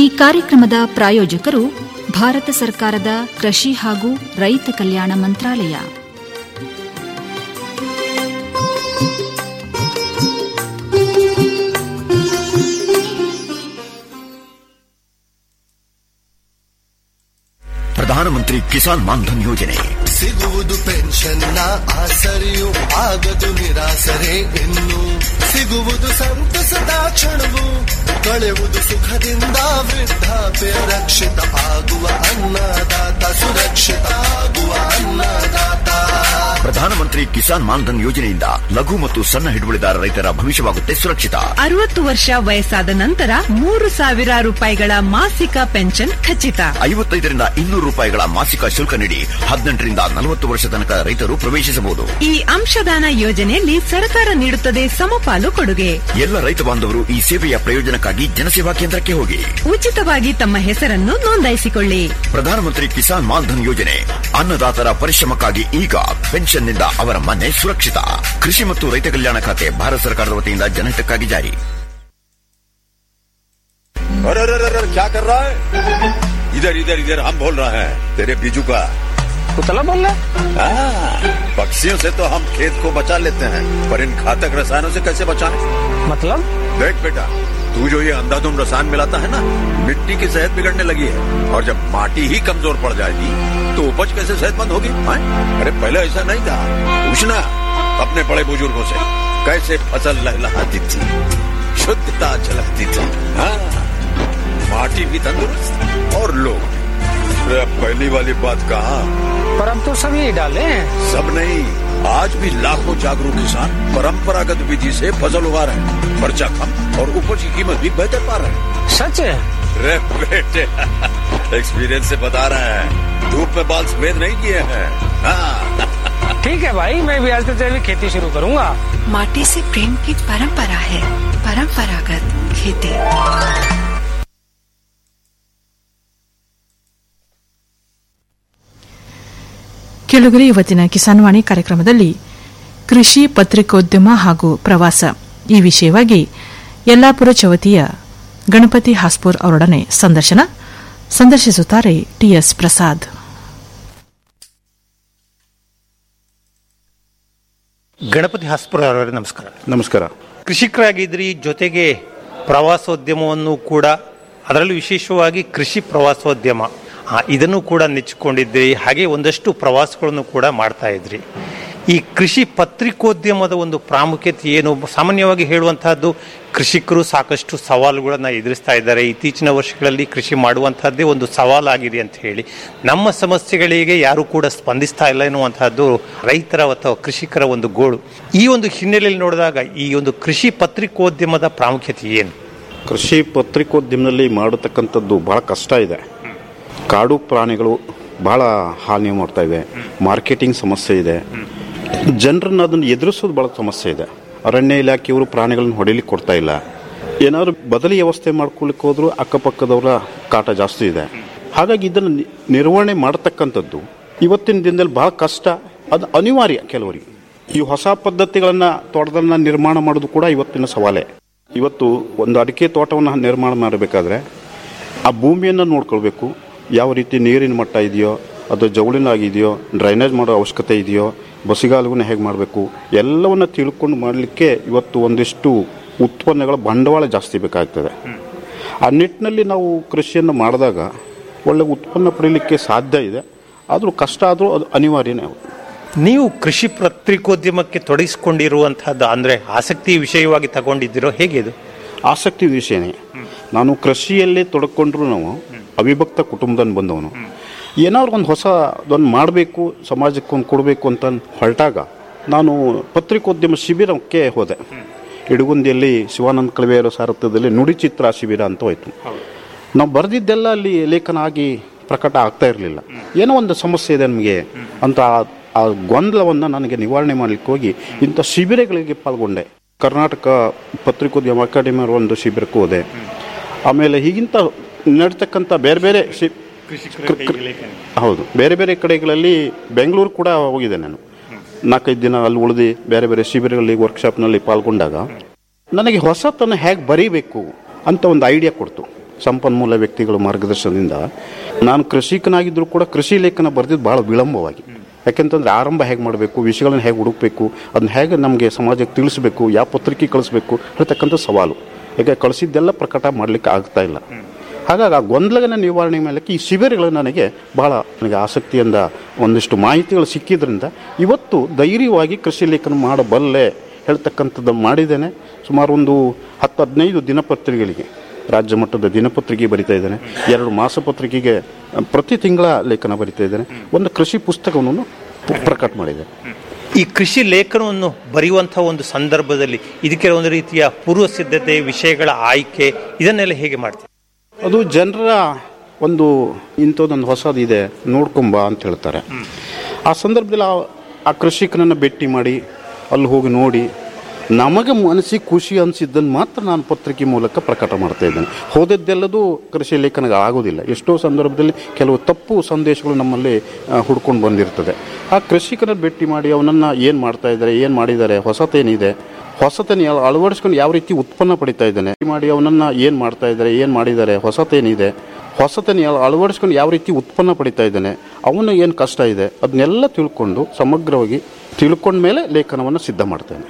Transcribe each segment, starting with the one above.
ಈ ಕಾರ್ಯಕ್ರಮದ ಪ್ರಾಯೋಜಕರು ಭಾರತ ಸರ್ಕಾರದ ಕೃಷಿ ಹಾಗೂ ರೈತ ಕಲ್ಯಾಣ ಮಂತ್ರಾಲಯ ಪ್ರಧಾನಮಂತ್ರಿ ಕಿಸಾನ್ ಮಾನ್ಧನ್ ಯೋಜನೆ ಸಿಗುವುದು ಪೆನ್ಷನ್ನ ಆಸರೆಯು ಆಗದು ನಿರಾಸರೆ ಇನ್ನು ಸಿಗುವುದು ಸಂತಸದ ಕ್ಷಣವು ಕಳೆಯುವುದು ಸುಖದಿಂದ ವೃದ್ಧಾಪ್ಯ ರಕ್ಷಿತ ಆಗುವ ಅನ್ನದಾತ ಸುರಕ್ಷಿತ ಆಗುವ ಅನ್ನದಾತ ಪ್ರಧಾನಮಂತ್ರಿ ಕಿಸಾನ್ ಮಾನ್ಧನ್ ಯೋಜನೆಯಿಂದ ಲಘು ಮತ್ತು ಸಣ್ಣ ಹಿಡುವಳಿದಾರ ರೈತರ ಭವಿಷ್ಯವಾಗುತ್ತೆ ಸುರಕ್ಷಿತ ಅರವತ್ತು ವರ್ಷ ವಯಸ್ಸಾದ ನಂತರ ಮೂರು ಸಾವಿರ ರೂಪಾಯಿಗಳ ಮಾಸಿಕ ಪೆನ್ಷನ್ ಖಚಿತ ಐವತ್ತೈದರಿಂದ ಇನ್ನೂರು ರೂಪಾಯಿಗಳ ಮಾಸಿಕ ಶುಲ್ಕ ನೀಡಿ ಹದಿನೆಂಟರಿಂದ ನಲವತ್ತು ವರ್ಷ ತನಕ ರೈತರು ಪ್ರವೇಶಿಸಬಹುದು ಈ ಅಂಶದಾನ ಯೋಜನೆಯಲ್ಲಿ ಸರ್ಕಾರ ನೀಡುತ್ತದೆ ಸಮಪಾಲು ಕೊಡುಗೆ ಎಲ್ಲ ರೈತ ಬಾಂಧವರು ಈ ಸೇವೆಯ ಪ್ರಯೋಜನಕ್ಕಾಗಿ ಜನಸೇವಾ ಕೇಂದ್ರಕ್ಕೆ ಹೋಗಿ ಉಚಿತವಾಗಿ ತಮ್ಮ ಹೆಸರನ್ನು ನೋಂದಾಯಿಸಿಕೊಳ್ಳಿ ಪ್ರಧಾನಮಂತ್ರಿ ಕಿಸಾನ್ ಮಾನ್ಧನ್ ಯೋಜನೆ ಅನ್ನದಾತರ ಪರಿಶ್ರಮಕ್ಕಾಗಿ ಈಗ ಪೆನ್ಷನ್ನಿಂದ ಅವರ ಮನೆ ಸುರಕ್ಷಿತ ಕೃಷಿ ಮತ್ತು ರೈತ ಕಲ್ಯಾಣ ಖಾತೆ ಭಾರತ ಸರ್ಕಾರದ ವತಿಯಿಂದ ಜನಹಿತಕ್ಕಾಗಿ ಜಾರಿ अरे अरे अरे अरे, क्या कर रहा है इधर इधर इधर हम बोल रहे हैं तेरे बीजू का कुतला बोल रहा हाँ, पक्षियों से तो हम खेत को बचा लेते हैं पर इन घातक रसायनों से कैसे बचाएं? मतलब देख बेटा तू जो ये अंधाधुंध रसायन मिलाता है ना मिट्टी की सेहत बिगड़ने लगी है और जब माटी ही कमजोर पड़ जाएगी तो उपज कैसे सेहतमंद होगी हाँ? अरे पहले ऐसा नहीं था पूछना अपने बड़े बुजुर्गों से कैसे फसल लहलहाती थी शुद्धता झलकती थी हाँ माटी भी तंदुरुस्त और लोग अरे अब पहली वाली बात कहा पर अब तो सभी डाले हैं सब नहीं आज भी लाखों जागरूक किसान परंपरागत विधि से फसल उगा रहे हैं खर्चा कम और उपज की कीमत भी बेहतर पा रहे हैं सच है रे बेटे एक्सपीरियंस से बता रहे हैं धूप में बाल सफेद नहीं किए हैं हाँ ठीक है भाई मैं भी आज से जैविक खेती शुरू करूंगा माटी से प्रेम की परंपरा है परंपरागत खेती ಕೆಳಗರೆ ಇವತ್ತಿನ ಕಿಸಾನ್ವಾಣಿ ಕಾರ್ಯಕ್ರಮದಲ್ಲಿ ಕೃಷಿ ಪತ್ರಿಕೋದ್ಯಮ ಹಾಗೂ ಪ್ರವಾಸ ಈ ವಿಷಯವಾಗಿ ಯಲ್ಲಾಪುರ ಚವತಿಯ ಗಣಪತಿ ಹಾಸ್ಪುರ್ ಅವರೊಡನೆ ಸಂದರ್ಶನ ಸಂದರ್ಶಿಸುತ್ತಾರೆ ಟಿಎಸ್ ಪ್ರಸಾದ್ ಗಣಪತಿ ಹಾಸ್ಪುರ ಅವರೇ ನಮಸ್ಕಾರ ನಮಸ್ಕಾರ ಕೃಷಿಕರಾಗಿದ್ರಿ ಜೊತೆಗೆ ಪ್ರವಾಸೋದ್ಯಮವನ್ನು ಕೂಡ ಅದರಲ್ಲೂ ವಿಶೇಷವಾಗಿ ಕೃಷಿ ಪ್ರವಾಸೋದ್ಯಮ ಆ, ಇದನ್ನು ಕೂಡ ನೆಚ್ಚಿಕೊಂಡಿದ್ರಿ ಹಾಗೆ ಒಂದಷ್ಟು ಪ್ರವಾಸಗಳನ್ನು ಕೂಡ ಮಾಡ್ತಾ ಇದ್ರಿ ಈ ಕೃಷಿ ಪತ್ರಿಕೋದ್ಯಮದ ಒಂದು ಪ್ರಾಮುಖ್ಯತೆ ಏನು ಸಾಮಾನ್ಯವಾಗಿ ಹೇಳುವಂತಹದ್ದು ಕೃಷಿಕರು ಸಾಕಷ್ಟು ಸವಾಲುಗಳನ್ನು ಎದುರಿಸ್ತಾ ಇದ್ದಾರೆ ಇತ್ತೀಚಿನ ವರ್ಷಗಳಲ್ಲಿ ಕೃಷಿ ಮಾಡುವಂತಹದ್ದೇ ಒಂದು ಸವಾಲಾಗಿದೆ ಅಂತ ಹೇಳಿ ನಮ್ಮ ಸಮಸ್ಯೆಗಳಿಗೆ ಯಾರು ಕೂಡ ಸ್ಪಂದಿಸ್ತಾ ಇಲ್ಲ ಎನ್ನುವಂತಹದ್ದು ರೈತರ ಅಥವಾ ಕೃಷಿಕರ ಒಂದು ಗೋಳು ಈ ಒಂದು ಹಿನ್ನೆಲೆಯಲ್ಲಿ ನೋಡಿದಾಗ ಈ ಒಂದು ಕೃಷಿ ಪತ್ರಿಕೋದ್ಯಮದ ಪ್ರಾಮುಖ್ಯತೆ ಏನು ಕೃಷಿ ಪತ್ರಿಕೋದ್ಯಮದಲ್ಲಿ ಮಾಡತಕ್ಕಂಥದ್ದು ಬಹಳ ಕಷ್ಟ ಇದೆ ಕಾಡು ಪ್ರಾಣಿಗಳು ಬಹಳ ಹಾನಿ ಮಾಡ್ತಾ ಇವೆ ಮಾರ್ಕೆಟಿಂಗ್ ಸಮಸ್ಯೆ ಇದೆ ಜನರನ್ನ ಅದನ್ನು ಎದುರಿಸೋದು ಬಹಳ ಸಮಸ್ಯೆ ಇದೆ ಅರಣ್ಯ ಇಲಾಖೆಯವರು ಪ್ರಾಣಿಗಳನ್ನ ಹೊಡಿಲಿಕ್ಕೆ ಕೊಡ್ತಾ ಇಲ್ಲ ಏನಾದ್ರು ಬದಲಿ ವ್ಯವಸ್ಥೆ ಮಾಡ್ಕೊಳ್ಳಿಕ್ಕೆ ಹೋದ್ರು ಅಕ್ಕಪಕ್ಕದವರ ಕಾಟ ಜಾಸ್ತಿ ಇದೆ ಹಾಗಾಗಿ ಇದನ್ನು ನಿ- ನಿರ್ವಹಣೆ ಮಾಡತಕ್ಕಂಥದ್ದು ಇವತ್ತಿನ ದಿನದಲ್ಲಿ ಬಹಳ ಕಷ್ಟ ಅದು ಅನಿವಾರ್ಯ ಕೆಲವರಿಗೆ ಈ ಹೊಸ ಪದ್ಧತಿಗಳನ್ನ ತೋಟದನ್ನ ನಿರ್ಮಾಣ ಮಾಡೋದು ಕೂಡ ಇವತ್ತಿನ ಸವಾಲೇ ಇವತ್ತು ಒಂದು ಅಡಿಕೆ ತೋಟವನ್ನು ನಿರ್ಮಾಣ ಮಾಡಬೇಕಾದ್ರೆ ಆ ಭೂಮಿಯನ್ನು ನೋಡ್ಕೊಳ್ಬೇಕು ಯಾವ ರೀತಿ ನೀರಿನ ಮಟ್ಟ ಇದೆಯೋ ಅದು ಜವಳಿನಾಗಿದೆಯೋ ಡ್ರೈನೇಜ್ ಮಾಡೋ ಅವಶ್ಯಕತೆ ಇದೆಯೋ ಬಸಿಗಾಲವನ್ನು ಹೇಗೆ ಮಾಡಬೇಕು ಎಲ್ಲವನ್ನ ತಿಳ್ಕೊಂಡು ಮಾಡಲಿಕ್ಕೆ ಇವತ್ತು ಒಂದಿಷ್ಟು ಉತ್ಪನ್ನಗಳ ಬಂಡವಾಳ ಜಾಸ್ತಿ ಬೇಕಾಗ್ತದೆ ಆ ನಿಟ್ಟಿನಲ್ಲಿ ನಾವು ಕೃಷಿಯನ್ನು ಮಾಡಿದಾಗ ಒಳ್ಳೆ ಉತ್ಪನ್ನ ಪಡೀಲಿಕ್ಕೆ ಸಾಧ್ಯ ಇದೆ ಆದರೂ ಕಷ್ಟ ಆದರೂ ಅದು ಅನಿವಾರ್ಯನೇ ನೀವು ಕೃಷಿ ಪತ್ರಿಕೋದ್ಯಮಕ್ಕೆ ತೊಡಗಿಸಿಕೊಂಡಿರುವಂತಹದ್ದು ಅಂದ್ರೆ ಆಸಕ್ತಿ ವಿಷಯವಾಗಿ ತಗೊಂಡಿದ್ದೀರೋ ಹೇಗೆ ಇದು ಆಸಕ್ತಿ ವಿಷಯನೇ ನಾನು ಕೃಷಿಯಲ್ಲೇ ತೊಡಕೊಂಡ್ರು ನಾವು ಅವಿಭಕ್ತ ಕುಟುಂಬದಲ್ಲಿ ಬಂದವನು ಏನಾದ್ರು ಒಂದು ಹೊಸ ಅದನ್ನು ಮಾಡಬೇಕು ಸಮಾಜಕ್ಕೆ ಒಂದು ಕೊಡಬೇಕು ಅಂತ ಹೊರಟಾಗ ನಾನು ಪತ್ರಿಕೋದ್ಯಮ ಶಿಬಿರಕ್ಕೆ ಹೋದೆ ಇಡಗುಂದಿಯಲ್ಲಿ ಶಿವಾನಂದ ಕಳವೆಯರ ಸಾರಥ್ಯದಲ್ಲಿ ನುಡಿಚಿತ್ರ ಶಿಬಿರ ಅಂತ ಹೋಯ್ತು ನಾವು ಬರೆದಿದ್ದೆಲ್ಲ ಅಲ್ಲಿ ಲೇಖನ ಆಗಿ ಪ್ರಕಟ ಆಗ್ತಾ ಇರಲಿಲ್ಲ ಏನೋ ಒಂದು ಸಮಸ್ಯೆ ಇದೆ ನಮಗೆ ಅಂತ ಆ- ಆ ಗೊಂದಲವನ್ನು ನನಗೆ ನಿವಾರಣೆ ಮಾಡಲಿಕ್ಕೆ ಹೋಗಿ ಇಂಥ ಶಿಬಿರಗಳಿಗೆ ಪಾಲ್ಗೊಂಡೆ ಕರ್ನಾಟಕ ಪತ್ರಿಕೋದ್ಯಮ ಅಕಾಡೆಮಿ ಅವರ ಒಂದು ಶಿಬಿರಕ್ಕೆ ಹೋದೆ ಆಮೇಲೆ ಹೀಗಿಂತ ನಡ್ತಕ್ಕಂಥ ಬೇರೆ ಬೇರೆ ಶಿ ಕೃ- ಕೃ- ಹೌದು ಬೇರೆ ಬೇರೆ ಕಡೆಗಳಲ್ಲಿ ಬೆಂಗಳೂರು ಕೂಡ ಹೋಗಿದೆ ನಾನು ನಾಲ್ಕೈದು ದಿನ ಅಲ್ಲಿ ಉಳಿದು ಬೇರೆ ಬೇರೆ ಶಿಬಿರಗಳಲ್ಲಿ ವರ್ಕ್ಶಾಪ್ನಲ್ಲಿ ಪಾಲ್ಗೊಂಡಾಗ ನನಗೆ ಹೊಸತನ್ನು ಹೇಗೆ ಬರೀಬೇಕು ಅಂತ ಒಂದು ಐಡಿಯಾ ಕೊಡ್ತು ಸಂಪನ್ಮೂಲ ವ್ಯಕ್ತಿಗಳ ಮಾರ್ಗದರ್ಶನದಿಂದ ನಾನು ಕೃಷಿಕನಾಗಿದ್ದರೂ ಕೂಡ ಕೃಷಿ ಲೇಖನ ಬರೆದಿದ್ದು ಭಾಳ ವಿಳಂಬವಾಗಿ ಯಾಕೆಂತಂದ್ರೆ ಆರಂಭ ಹೇಗೆ ಮಾಡಬೇಕು ವಿಷಯಗಳನ್ನ ಹೇಗೆ ಹುಡುಕಬೇಕು ಅದನ್ನ ಹೇಗೆ ನಮಗೆ ಸಮಾಜಕ್ಕೆ ತಿಳಿಸ್ಬೇಕು ಯಾವ ಪತ್ರಿಕೆ ಕಳಿಸ್ಬೇಕು ಹೇಳ್ತಕ್ಕಂಥ ಸವಾಲು ಯಾಕೆ ಕಳಿಸಿದ್ದೆಲ್ಲ ಪ್ರಕಟ ಮಾಡಲಿಕ್ಕೆ ಆಗ್ತಾ ಇಲ್ಲ ಹಾಗಾಗಿ ಆ ಗೊಂದಲನ ನಿವಾರಣೆ ಮಾಡಲಿಕ್ಕೆ ಈ ಶಿಬಿರಗಳು ನನಗೆ ಬಹಳ ನನಗೆ ಆಸಕ್ತಿಯಿಂದ ಒಂದಿಷ್ಟು ಮಾಹಿತಿಗಳು ಸಿಕ್ಕಿದ್ರಿಂದ ಇವತ್ತು ಧೈರ್ಯವಾಗಿ ಕೃಷಿ ಲೇಖನ ಮಾಡಬಲ್ಲೆ ಹೇಳ್ತಕ್ಕಂಥದ್ದು ಮಾಡಿದ್ದೇನೆ ಸುಮಾರು ಒಂದು ಹತ್ತು ಹದಿನೈದು ದಿನಪತ್ರಿಕೆಗಳಿಗೆ ರಾಜ್ಯ ಮಟ್ಟದ ದಿನಪತ್ರಿಕೆ ಬರಿತಾ ಇದ್ದೇನೆ ಎರಡು ಮಾಸಪತ್ರಿಕೆಗೆ ಅ, ಪ್ರತಿ ತಿಂಗಳ ಲೇಖನ ಬರಿತಾ ಇದ್ದೇನೆ ಒಂದು ಕೃಷಿ ಪುಸ್ತಕವನ್ನು ಪು- ಪ್ರಕಟ ಮಾಡಿದೆ ಈ ಕೃಷಿ ಲೇಖನವನ್ನು ಬರೆಯುವಂತಹ ಒಂದು ಸಂದರ್ಭದಲ್ಲಿ ಇದಕ್ಕೆ ಒಂದು ರೀತಿಯ ಪೂರ್ವ ಸಿದ್ಧತೆ ವಿಷಯಗಳ ಆಯ್ಕೆ ಇದನ್ನೆಲ್ಲ ಹೇಗೆ ಮಾಡ್ತೀವಿ ಅದು ಜನರ ಒಂದು ಇಂಥದ್ದೊಂದು ಹೊಸದಿದೆ ನೋಡ್ಕೊಂಬ ಅಂತ ಹೇಳ್ತಾರೆ ಆ ಸಂದರ್ಭದಲ್ಲಿ ಆ- ಆ ಕೃಷಿಕನನ್ನು ಭೇಟಿ ಮಾಡಿ ಅಲ್ಲಿ ಹೋಗಿ ನೋಡಿ ನಮಗೆ ಮನಸ್ಸಿಗೆ ಖುಷಿ ಅನಿಸಿದ್ದನ್ನು ಮಾತ್ರ ನಾನು ಪತ್ರಿಕೆ ಮೂಲಕ ಪ್ರಕಟ ಮಾಡ್ತಾ ಇದ್ದೇನೆ ಹೋದದ್ದೆಲ್ಲದೂ ಕೃಷಿ ಲೇಖನಗಳು ಆಗೋದಿಲ್ಲ ಎಷ್ಟೋ ಸಂದರ್ಭದಲ್ಲಿ ಕೆಲವು ತಪ್ಪು ಸಂದೇಶಗಳು ನಮ್ಮಲ್ಲಿ ಆ, ಹುಡ್ಕೊಂಡು ಬಂದಿರ್ತದೆ ಆ ಕೃಷಿಕನ ಭೇಟಿ ಮಾಡಿ ಅವನನ್ನು ಏನು ಮಾಡ್ತಾ ಇದ್ದಾರೆ ಏನು ಮಾಡಿದ್ದಾರೆ ಹೊಸತೇನಿದೆ ಹೊಸತನ ಅಳವಡಿಸ್ಕೊಂಡು ಯಾವ ರೀತಿ ಉತ್ಪನ್ನ ಪಡಿತಾ ಇದ್ದಾನೆ ಮಾಡಿ ಅವನನ್ನ ಏನು ಮಾಡ್ತಾ ಇದ್ದಾರೆ ಏನು ಮಾಡಿದ್ದಾರೆ ಹೊಸತೇನಿದೆ ಹೊಸತನ ಅಳವಡಿಸ್ಕೊಂಡು ಯಾವ ರೀತಿ ಉತ್ಪನ್ನ ಪಡಿತಾ ಇದ್ದಾನೆ ಅವನು ಏನು ಕಷ್ಟ ಇದೆ ಅದನ್ನೆಲ್ಲ ತಿಳ್ಕೊಂಡು ಸಮಗ್ರವಾಗಿ ತಿಳ್ಕೊಂಡ ಮೇಲೆ ಲೇಖನವನ್ನು ಸಿದ್ಧ ಮಾಡ್ತೇನೆ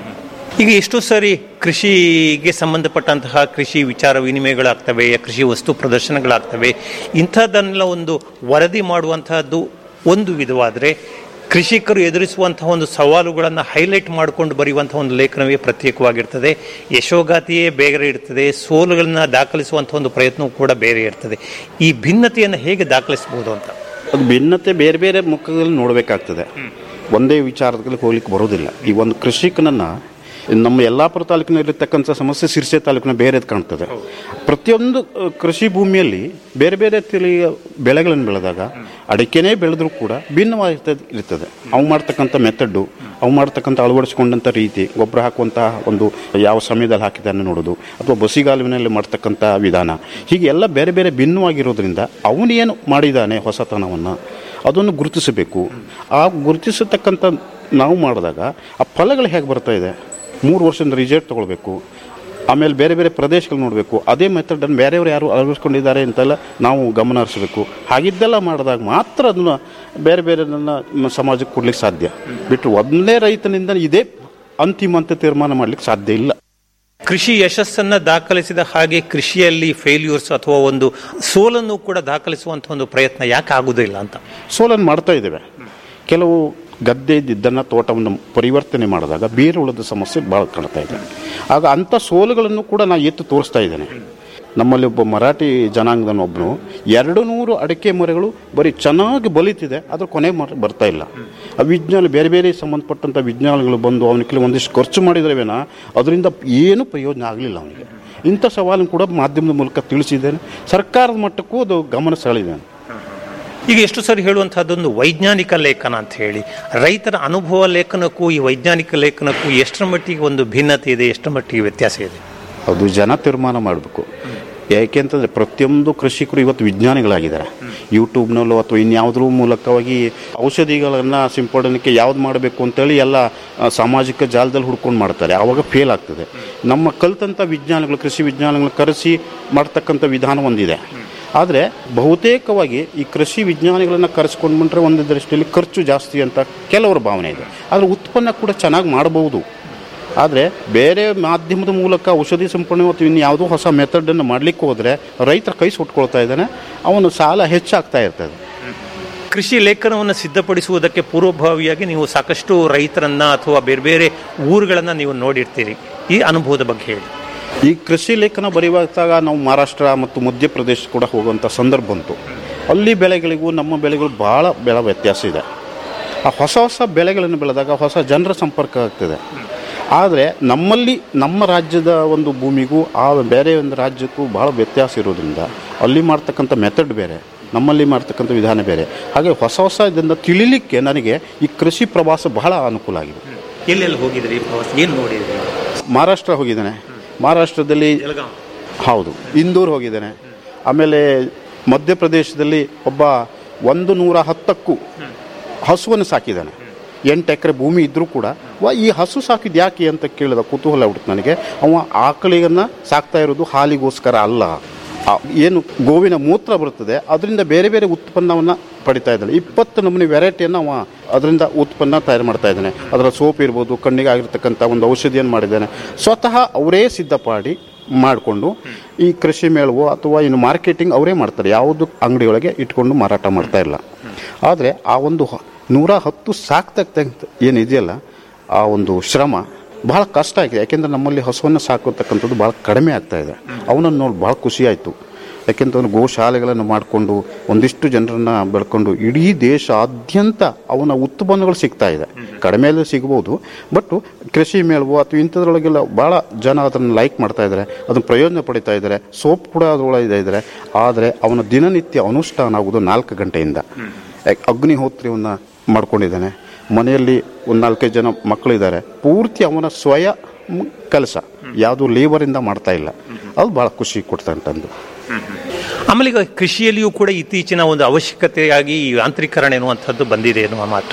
ಈಗ ಎಷ್ಟೋ ಸಾರಿ ಕೃಷಿಗೆ ಸಂಬಂಧಪಟ್ಟಂತಹ ಕೃಷಿ ವಿಚಾರ ವಿನಿಮಯಗಳಾಗ್ತವೆ ಕೃಷಿ ವಸ್ತು ಪ್ರದರ್ಶನಗಳಾಗ್ತವೆ ಇಂಥದ್ದನ್ನೆಲ್ಲ ಒಂದು ವರದಿ ಮಾಡುವಂತಹದ್ದು ಒಂದು ವಿಧವಾದರೆ ಕೃಷಿಕರು ಎದುರಿಸುವಂತಹ ಒಂದು ಸವಾಲುಗಳನ್ನು ಹೈಲೈಟ್ ಮಾಡಿಕೊಂಡು ಬರೆಯುವಂತಹ ಒಂದು ಲೇಖನವೇ ಪ್ರತ್ಯೇಕವಾಗಿರ್ತದೆ ಯಶೋಗಾತಿಯೇ ಬೇರೆ ಇರ್ತದೆ ಸೋಲುಗಳನ್ನ ದಾಖಲಿಸುವಂತಹ ಒಂದು ಪ್ರಯತ್ನವೂ ಕೂಡ ಬೇರೆ ಇರ್ತದೆ ಈ ಭಿನ್ನತೆಯನ್ನು ಹೇಗೆ ದಾಖಲಿಸಬಹುದು ಅಂತ ಅದು ಭಿನ್ನತೆ ಬೇರೆ ಬೇರೆ ಮುಖದಲ್ಲಿ ನೋಡಬೇಕಾಗ್ತದೆ ಒಂದೇ ವಿಚಾರದಲ್ಲಿ ಹೋಗ್ಲಿಕ್ಕೆ ಬರೋದಿಲ್ಲ ಈ ಒಂದು ಕೃಷಿಕನನ್ನ ನಮ್ಮ ಯಲ್ಲಾಪುರ ತಾಲೂಕಿನಲ್ಲಿರ್ತಕ್ಕಂಥ ಸಮಸ್ಯೆ ಸಿರ್ಸೆ ತಾಲೂಕಿನ ಬೇರೆದು ಕಾಣ್ತದೆ ಪ್ರತಿಯೊಂದು ಅ, ಕೃಷಿ ಭೂಮಿಯಲ್ಲಿ ಬೇರೆ ಬೇರೆ ತಿಳಿಯ ಬೆಳೆಗಳನ್ನು ಬೆಳೆದಾಗ ಅಡಿಕೆನೇ ಬೆಳೆದ್ರೂ ಕೂಡ ಭಿನ್ನವಾಗಿರ್ತದೆ ಇರ್ತದೆ ಅವು ಮಾಡ್ತಕ್ಕಂಥ ಮೆಥಡ್ಡು ಅವು ಮಾಡ್ತಕ್ಕಂಥ ಅಳವಡಿಸ್ಕೊಂಡಂಥ ರೀತಿ ಗೊಬ್ಬರ ಹಾಕುವಂತಹ ಒಂದು ಯಾವ ಸಮಯದಲ್ಲಿ ಹಾಕಿದ್ದಾನೆ ನೋಡೋದು ಅಥವಾ ಬಸಿಗಾಲುವಿನಲ್ಲಿ ಮಾಡ್ತಕ್ಕಂಥ ವಿಧಾನ ಹೀಗೆ ಎಲ್ಲ ಬೇರೆ ಬೇರೆ ಭಿನ್ನವಾಗಿರೋದ್ರಿಂದ ಅವನೇನು ಮಾಡಿದ್ದಾನೆ ಹೊಸತನವನ್ನು ಅದನ್ನು ಗುರುತಿಸಬೇಕು ಆ ಗುರುತಿಸತಕ್ಕಂಥ ನಾವು ಮಾಡಿದಾಗ ಆ ಫಲಗಳು ಹೇಗೆ ಬರ್ತಾ ಇದೆ ಮೂರು ವರ್ಷದ ರಿಸಲ್ಟ್ ತಗೊಳ್ಬೇಕು ಆಮೇಲೆ ಬೇರೆ ಬೇರೆ ಪ್ರದೇಶಗಳು ನೋಡಬೇಕು ಅದೇ ಮೆಥಡನ್ನು ಬೇರೆಯವರು ಯಾರು ಅಳವಡಿಸ್ಕೊಂಡಿದ್ದಾರೆ ಅಂತೆಲ್ಲ ನಾವು ಗಮನ ಹರಿಸಬೇಕು ಹಾಗಿದ್ದೆಲ್ಲ ಮಾಡಿದಾಗ ಮಾತ್ರ ಅದನ್ನು ಬೇರೆ ಬೇರೆ ಸಮಾಜಕ್ಕೆ ಕೊಡ್ಲಿಕ್ಕೆ ಸಾಧ್ಯ ಬಿಟ್ಟರು ಒಂದೇ ರೈತನಿಂದ ಇದೇ ಅಂತಿಮ ಅಂತ ತೀರ್ಮಾನ ಮಾಡ್ಲಿಕ್ಕೆ ಸಾಧ್ಯ ಇಲ್ಲ ಕೃಷಿ ಯಶಸ್ಸನ್ನ ದಾಖಲಿಸಿದ ಹಾಗೆ ಕೃಷಿಯಲ್ಲಿ ಫೇಲ್ಯೂರ್ಸ್ ಅಥವಾ ಒಂದು ಸೋಲನ್ನು ಕೂಡ ದಾಖಲಿಸುವಂತಹ ಒಂದು ಪ್ರಯತ್ನ ಯಾಕೆ ಆಗುವುದಿಲ್ಲ ಅಂತ ಸೋಲನ್ನು ಮಾಡ್ತಾ ಇದ್ದೇವೆ ಕೆಲವು ಗದ್ದೆ ಇದ್ದಿದ್ದನ್ನು ತೋಟವನ್ನು ಪರಿವರ್ತನೆ ಮಾಡಿದಾಗ ಬೇರೆ ಉಳಿದ ಸಮಸ್ಯೆ ಭಾಳ ಕಾಣ್ತಾ ಇದೆ ಆಗ ಅಂಥ ಸೋಲುಗಳನ್ನು ಕೂಡ ನಾನು ಎತ್ತು ತೋರಿಸ್ತಾ ಇದ್ದೇನೆ ನಮ್ಮಲ್ಲಿ ಒಬ್ಬ ಮರಾಠಿ ಜನಾಂಗದನೊಬ್ಬನು ಎರಡು ನೂರು ಅಡಿಕೆ ಮರಗಳು ಬರೀ ಚೆನ್ನಾಗಿ ಬಲಿತಿದೆ ಅದ್ರ ಕೊನೆ ಮರ ಬರ್ತಾ ಇಲ್ಲ ಆ ವಿಜ್ಞಾನ ಬೇರೆ ಬೇರೆ ಸಂಬಂಧಪಟ್ಟಂಥ ವಿಜ್ಞಾನಗಳು ಬಂದು ಅವನ ಕೆಲವು ಒಂದಿಷ್ಟು ಖರ್ಚು ಮಾಡಿದ್ರವೇನ ಅದರಿಂದ ಏನೂ ಪ್ರಯೋಜನ ಆಗಲಿಲ್ಲ ಅವನಿಗೆ ಇಂಥ ಸವಾಲನ್ನು ಕೂಡ ಮಾಧ್ಯಮದ ಮೂಲಕ ತಿಳಿಸಿದ್ದೇನೆ ಸರ್ಕಾರದ ಮಟ್ಟಕ್ಕೂ ಅದು ಗಮನ ಸೆಳೆದಿದ್ದೇನೆ ಈಗ ಎಷ್ಟು ಸರಿ ಹೇಳುವಂತಹದ್ದೊಂದು ವೈಜ್ಞಾನಿಕ ಲೇಖನ ಅಂತ ಹೇಳಿ ರೈತರ ಅನುಭವ ಲೇಖನಕ್ಕೂ ಈ ವೈಜ್ಞಾನಿಕ ಲೇಖನಕ್ಕೂ ಎಷ್ಟರ ಮಟ್ಟಿಗೆ ಒಂದು ಭಿನ್ನತೆ ಇದೆ ಎಷ್ಟರ ಮಟ್ಟಿಗೆ ವ್ಯತ್ಯಾಸ ಇದೆ ಅದು ಜನ ತೀರ್ಮಾನ ಮಾಡಬೇಕು ಯಾಕೆಂತಂದರೆ ಪ್ರತಿಯೊಂದು ಕೃಷಿಕರು ಇವತ್ತು ವಿಜ್ಞಾನಿಗಳಾಗಿದ್ದಾರೆ ಯೂಟ್ಯೂಬ್ನಲ್ಲೋ ಅಥವಾ ಇನ್ಯಾವುದ್ರ ಮೂಲಕವಾಗಿ ಔಷಧಿಗಳನ್ನು ಸಿಂಪಡಣೆಗೆ ಯಾವ್ದು ಮಾಡಬೇಕು ಅಂತೇಳಿ ಎಲ್ಲ ಆ, ಸಾಮಾಜಿಕ ಜಾಲದಲ್ಲಿ ಹುಡ್ಕೊಂಡು ಮಾಡ್ತಾರೆ ಆವಾಗ ಫೇಲ್ ಆಗ್ತದೆ ನಮ್ಮ ಕಲ್ತಂಥ ವಿಜ್ಞಾನಿಗಳು ಕೃಷಿ ವಿಜ್ಞಾನಗಳನ್ನ ಕರೆಸಿ ಮಾಡ್ತಕ್ಕಂಥ ವಿಧಾನ ಒಂದಿದೆ ಆದರೆ ಬಹುತೇಕವಾಗಿ ಈ ಕೃಷಿ ವಿಜ್ಞಾನಿಗಳನ್ನು ಕರೆಸ್ಕೊಂಡು ಬಂದರೆ ಒಂದು ದೃಷ್ಟಿಯಲ್ಲಿ ಖರ್ಚು ಜಾಸ್ತಿ ಅಂತ ಕೆಲವರ ಭಾವನೆ ಇದೆ ಆದರೆ ಉತ್ಪನ್ನ ಕೂಡ ಚೆನ್ನಾಗಿ ಮಾಡಬಹುದು ಆದರೆ ಬೇರೆ ಮಾಧ್ಯಮದ ಮೂಲಕ ಔಷಧಿ ಸಿಂಪಡಣೆ ಮತ್ತು ಇನ್ನು ಯಾವುದೋ ಹೊಸ ಮೆಥಡನ್ನು ಮಾಡಲಿಕ್ಕೆ ಹೋದರೆ ರೈತರ ಕೈ ಸುಟ್ಕೊಳ್ತಾ ಇದ್ದಾನೆ ಅವನು ಸಾಲ ಹೆಚ್ಚಾಗ್ತಾ ಇರ್ತದೆ ಕೃಷಿ ಲೇಖನವನ್ನು ಸಿದ್ಧಪಡಿಸುವುದಕ್ಕೆ ಪೂರ್ವಭಾವಿಯಾಗಿ ನೀವು ಸಾಕಷ್ಟು ರೈತರನ್ನ ಅಥವಾ ಬೇರೆ ಬೇರೆ ಊರುಗಳನ್ನ ನೀವು ನೋಡಿರ್ತೀರಿ ಈ ಅನುಭವದ ಬಗ್ಗೆ ಹೇಳಿ ಈ ಕೃಷಿ ಲೇಖನ ಬರೆಯುವಾಗ ನಾವು ಮಹಾರಾಷ್ಟ್ರ ಮತ್ತು ಮಧ್ಯಪ್ರದೇಶ ಕೂಡ ಹೋಗುವಂಥ ಸಂದರ್ಭ ಬಂತು ಅಲ್ಲಿ ಬೆಳೆಗಳಿಗೂ ನಮ್ಮ ಬೆಳೆಗಳು ಭಾಳ ಬೆಳೆ ವ್ಯತ್ಯಾಸ ಇದೆ ಆ ಹೊಸ ಹೊಸ ಬೆಳೆಗಳನ್ನು ಬೆಳೆದಾಗ ಹೊಸ ಜನರ ಸಂಪರ್ಕ ಆಗ್ತದೆ ಆದರೆ ನಮ್ಮಲ್ಲಿ ನಮ್ಮ ರಾಜ್ಯದ ಒಂದು ಭೂಮಿಗೂ ಆ ಬೇರೆ ಒಂದು ರಾಜ್ಯಕ್ಕೂ ಭಾಳ ವ್ಯತ್ಯಾಸ ಇರೋದ್ರಿಂದ ಅಲ್ಲಿ ಮಾಡ್ತಕ್ಕಂಥ ಮೆಥಡ್ ಬೇರೆ ನಮ್ಮಲ್ಲಿ ಮಾಡ್ತಕ್ಕಂಥ ವಿಧಾನ ಬೇರೆ ಹಾಗೆ ಹೊಸ ಹೊಸ ಇದನ್ನು ತಿಳಿಲಿಕ್ಕೆ ನನಗೆ ಈ ಕೃಷಿ ಪ್ರವಾಸ ಬಹಳ ಅನುಕೂಲ ಆಗಿದೆ ಎಲ್ಲೆಲ್ಲಿ ಹೋಗಿದ್ರಿ ಪ್ರವಾಸ ಏನು ನೋಡಿದ್ರಿ ಮಹಾರಾಷ್ಟ್ರ ಹೋಗಿದ್ದೇನೆ ಮಹಾರಾಷ್ಟ್ರದಲ್ಲಿ ಹೌದು ಇಂದೂರ್ ಹೋಗಿದ್ದೇನೆ ಆಮೇಲೆ ಮಧ್ಯಪ್ರದೇಶದಲ್ಲಿ ಒಬ್ಬ ಒಂದು ನೂರ ಹತ್ತಕ್ಕೂ ಹಸುವನ್ನು ಸಾಕಿದ್ದಾನೆ ಎಂಟು ಎಕರೆ ಭೂಮಿ ಇದ್ದರೂ ಕೂಡ ವ ಈ ಹಸು ಸಾಕಿದ್ದು ಯಾಕೆ ಅಂತ ಕೇಳಿದ ಕುತೂಹಲ ಬಿಡ್ತು ನನಗೆ ಅವ ಆಕಳಿಗನ್ನ ಸಾಕ್ತಾ ಇರೋದು ಹಾಲಿಗೋಸ್ಕರ ಅಲ್ಲ ಆ ಏನು ಗೋವಿನ ಮೂತ್ರ ಬರುತ್ತದೆ ಅದರಿಂದ ಬೇರೆ ಬೇರೆ ಉತ್ಪನ್ನವನ್ನು ಪಡಿತಾ ಇದ್ದಾನೆ ಇಪ್ಪತ್ತು ನಮೂನೆ ವೆರೈಟಿಯನ್ನು ಅವ ಅದರಿಂದ ಉತ್ಪನ್ನ ತಯಾರು ಮಾಡ್ತಾ ಇದ್ದಾನೆ ಅದರ ಸೋಪ್ ಇರ್ಬೋದು ಕಣ್ಣಿಗೆ ಆಗಿರ್ತಕ್ಕಂಥ ಒಂದು ಔಷಧಿಯನ್ನು ಮಾಡಿದ್ದಾನೆ ಸ್ವತಃ ಅವರೇ ಸಿದ್ಧಪಡಿ ಮಾಡಿಕೊಂಡು ಈ ಕೃಷಿ ಮೇಳವೋ ಅಥವಾ ಇನ್ನು ಮಾರ್ಕೆಟಿಂಗ್ ಅವರೇ ಮಾಡ್ತಾರೆ ಯಾವುದು ಅಂಗಡಿಯೊಳಗೆ ಇಟ್ಕೊಂಡು ಮಾರಾಟ ಮಾಡ್ತಾ ಇಲ್ಲ ಆದರೆ ಆ ಒಂದು ಹ- ನೂರ ಹತ್ತು ಸಾಕ್ತಕ್ಕಂಥ ಏನಿದೆಯಲ್ಲ ಆ ಒಂದು ಶ್ರಮ ಬಹಳ ಕಷ್ಟ ಆಗಿದೆ ಯಾಕೆಂದರೆ ನಮ್ಮಲ್ಲಿ ಹಸುವನ್ನು ಸಾಕತಕ್ಕಂಥದ್ದು ಭಾಳ ಕಡಿಮೆ ಆಗ್ತಾ ಇದೆ ಅವನನ್ನು ನೋಡಿ ಭಾಳ ಖುಷಿ ಆಯಿತು ಯಾಕೆಂತಂದ್ರೆ ಗೋಶಾಲೆಗಳನ್ನು ಮಾಡಿಕೊಂಡು ಒಂದಿಷ್ಟು ಜನರನ್ನ ಬೆಳ್ಕೊಂಡು ಇಡೀ ದೇಶಾದ್ಯಂತ ಅವನ ಉತ್ಪನ್ನಗಳು ಸಿಗ್ತಾ ಇದೆ ಕಡಿಮೆಯಲ್ಲಿ ಸಿಗ್ಬೋದು ಬಟ್ ಕೃಷಿ ಮೇಳವು ಅಥವಾ ಇಂಥದ್ರೊಳಗೆಲ್ಲ ಭಾಳ ಜನ ಅದನ್ನು ಲೈಕ್ ಮಾಡ್ತಾ ಇದ್ದಾರೆ ಅದನ್ನು ಪ್ರಯೋಜನ ಪಡಿತಾ ಇದ್ದಾರೆ ಸೋಪ್ ಕೂಡ ಅದರೊಳಗೆ ಇದ್ದಾರೆ ಆದರೆ ಅವನ ದಿನನಿತ್ಯ ಅನುಷ್ಠಾನ ಆಗುವುದು ನಾಲ್ಕು ಗಂಟೆಯಿಂದ ಯಾಕೆ ಅಗ್ನಿಹೋತ್ರಿಯನ್ನು ಮಾಡ್ಕೊಂಡಿದ್ದಾನೆ ಮನೆಯಲ್ಲಿ ಒಂದು ನಾಲ್ಕೈದು ಜನ ಮಕ್ಕಳಿದ್ದಾರೆ ಪೂರ್ತಿ ಅವನ ಸ್ವಯ ಕೆಲಸ ಯಾವುದು ಲೇಬರಿಂದ ಮಾಡ್ತಾ ಇಲ್ಲ ಅದು ಭಾಳ ಖುಷಿ ಕೊಡ್ತಂತಂದು ಆಮೇಲೆ ಈಗ ಕೃಷಿಯಲ್ಲಿಯೂ ಕೂಡ ಇತ್ತೀಚಿನ ಒಂದು ಅವಶ್ಯಕತೆಯಾಗಿ ಈ ಯಾಂತ್ರೀಕರಣ ಎನ್ನುವಂಥದ್ದು ಬಂದಿದೆ ಎನ್ನುವ ಮಾತು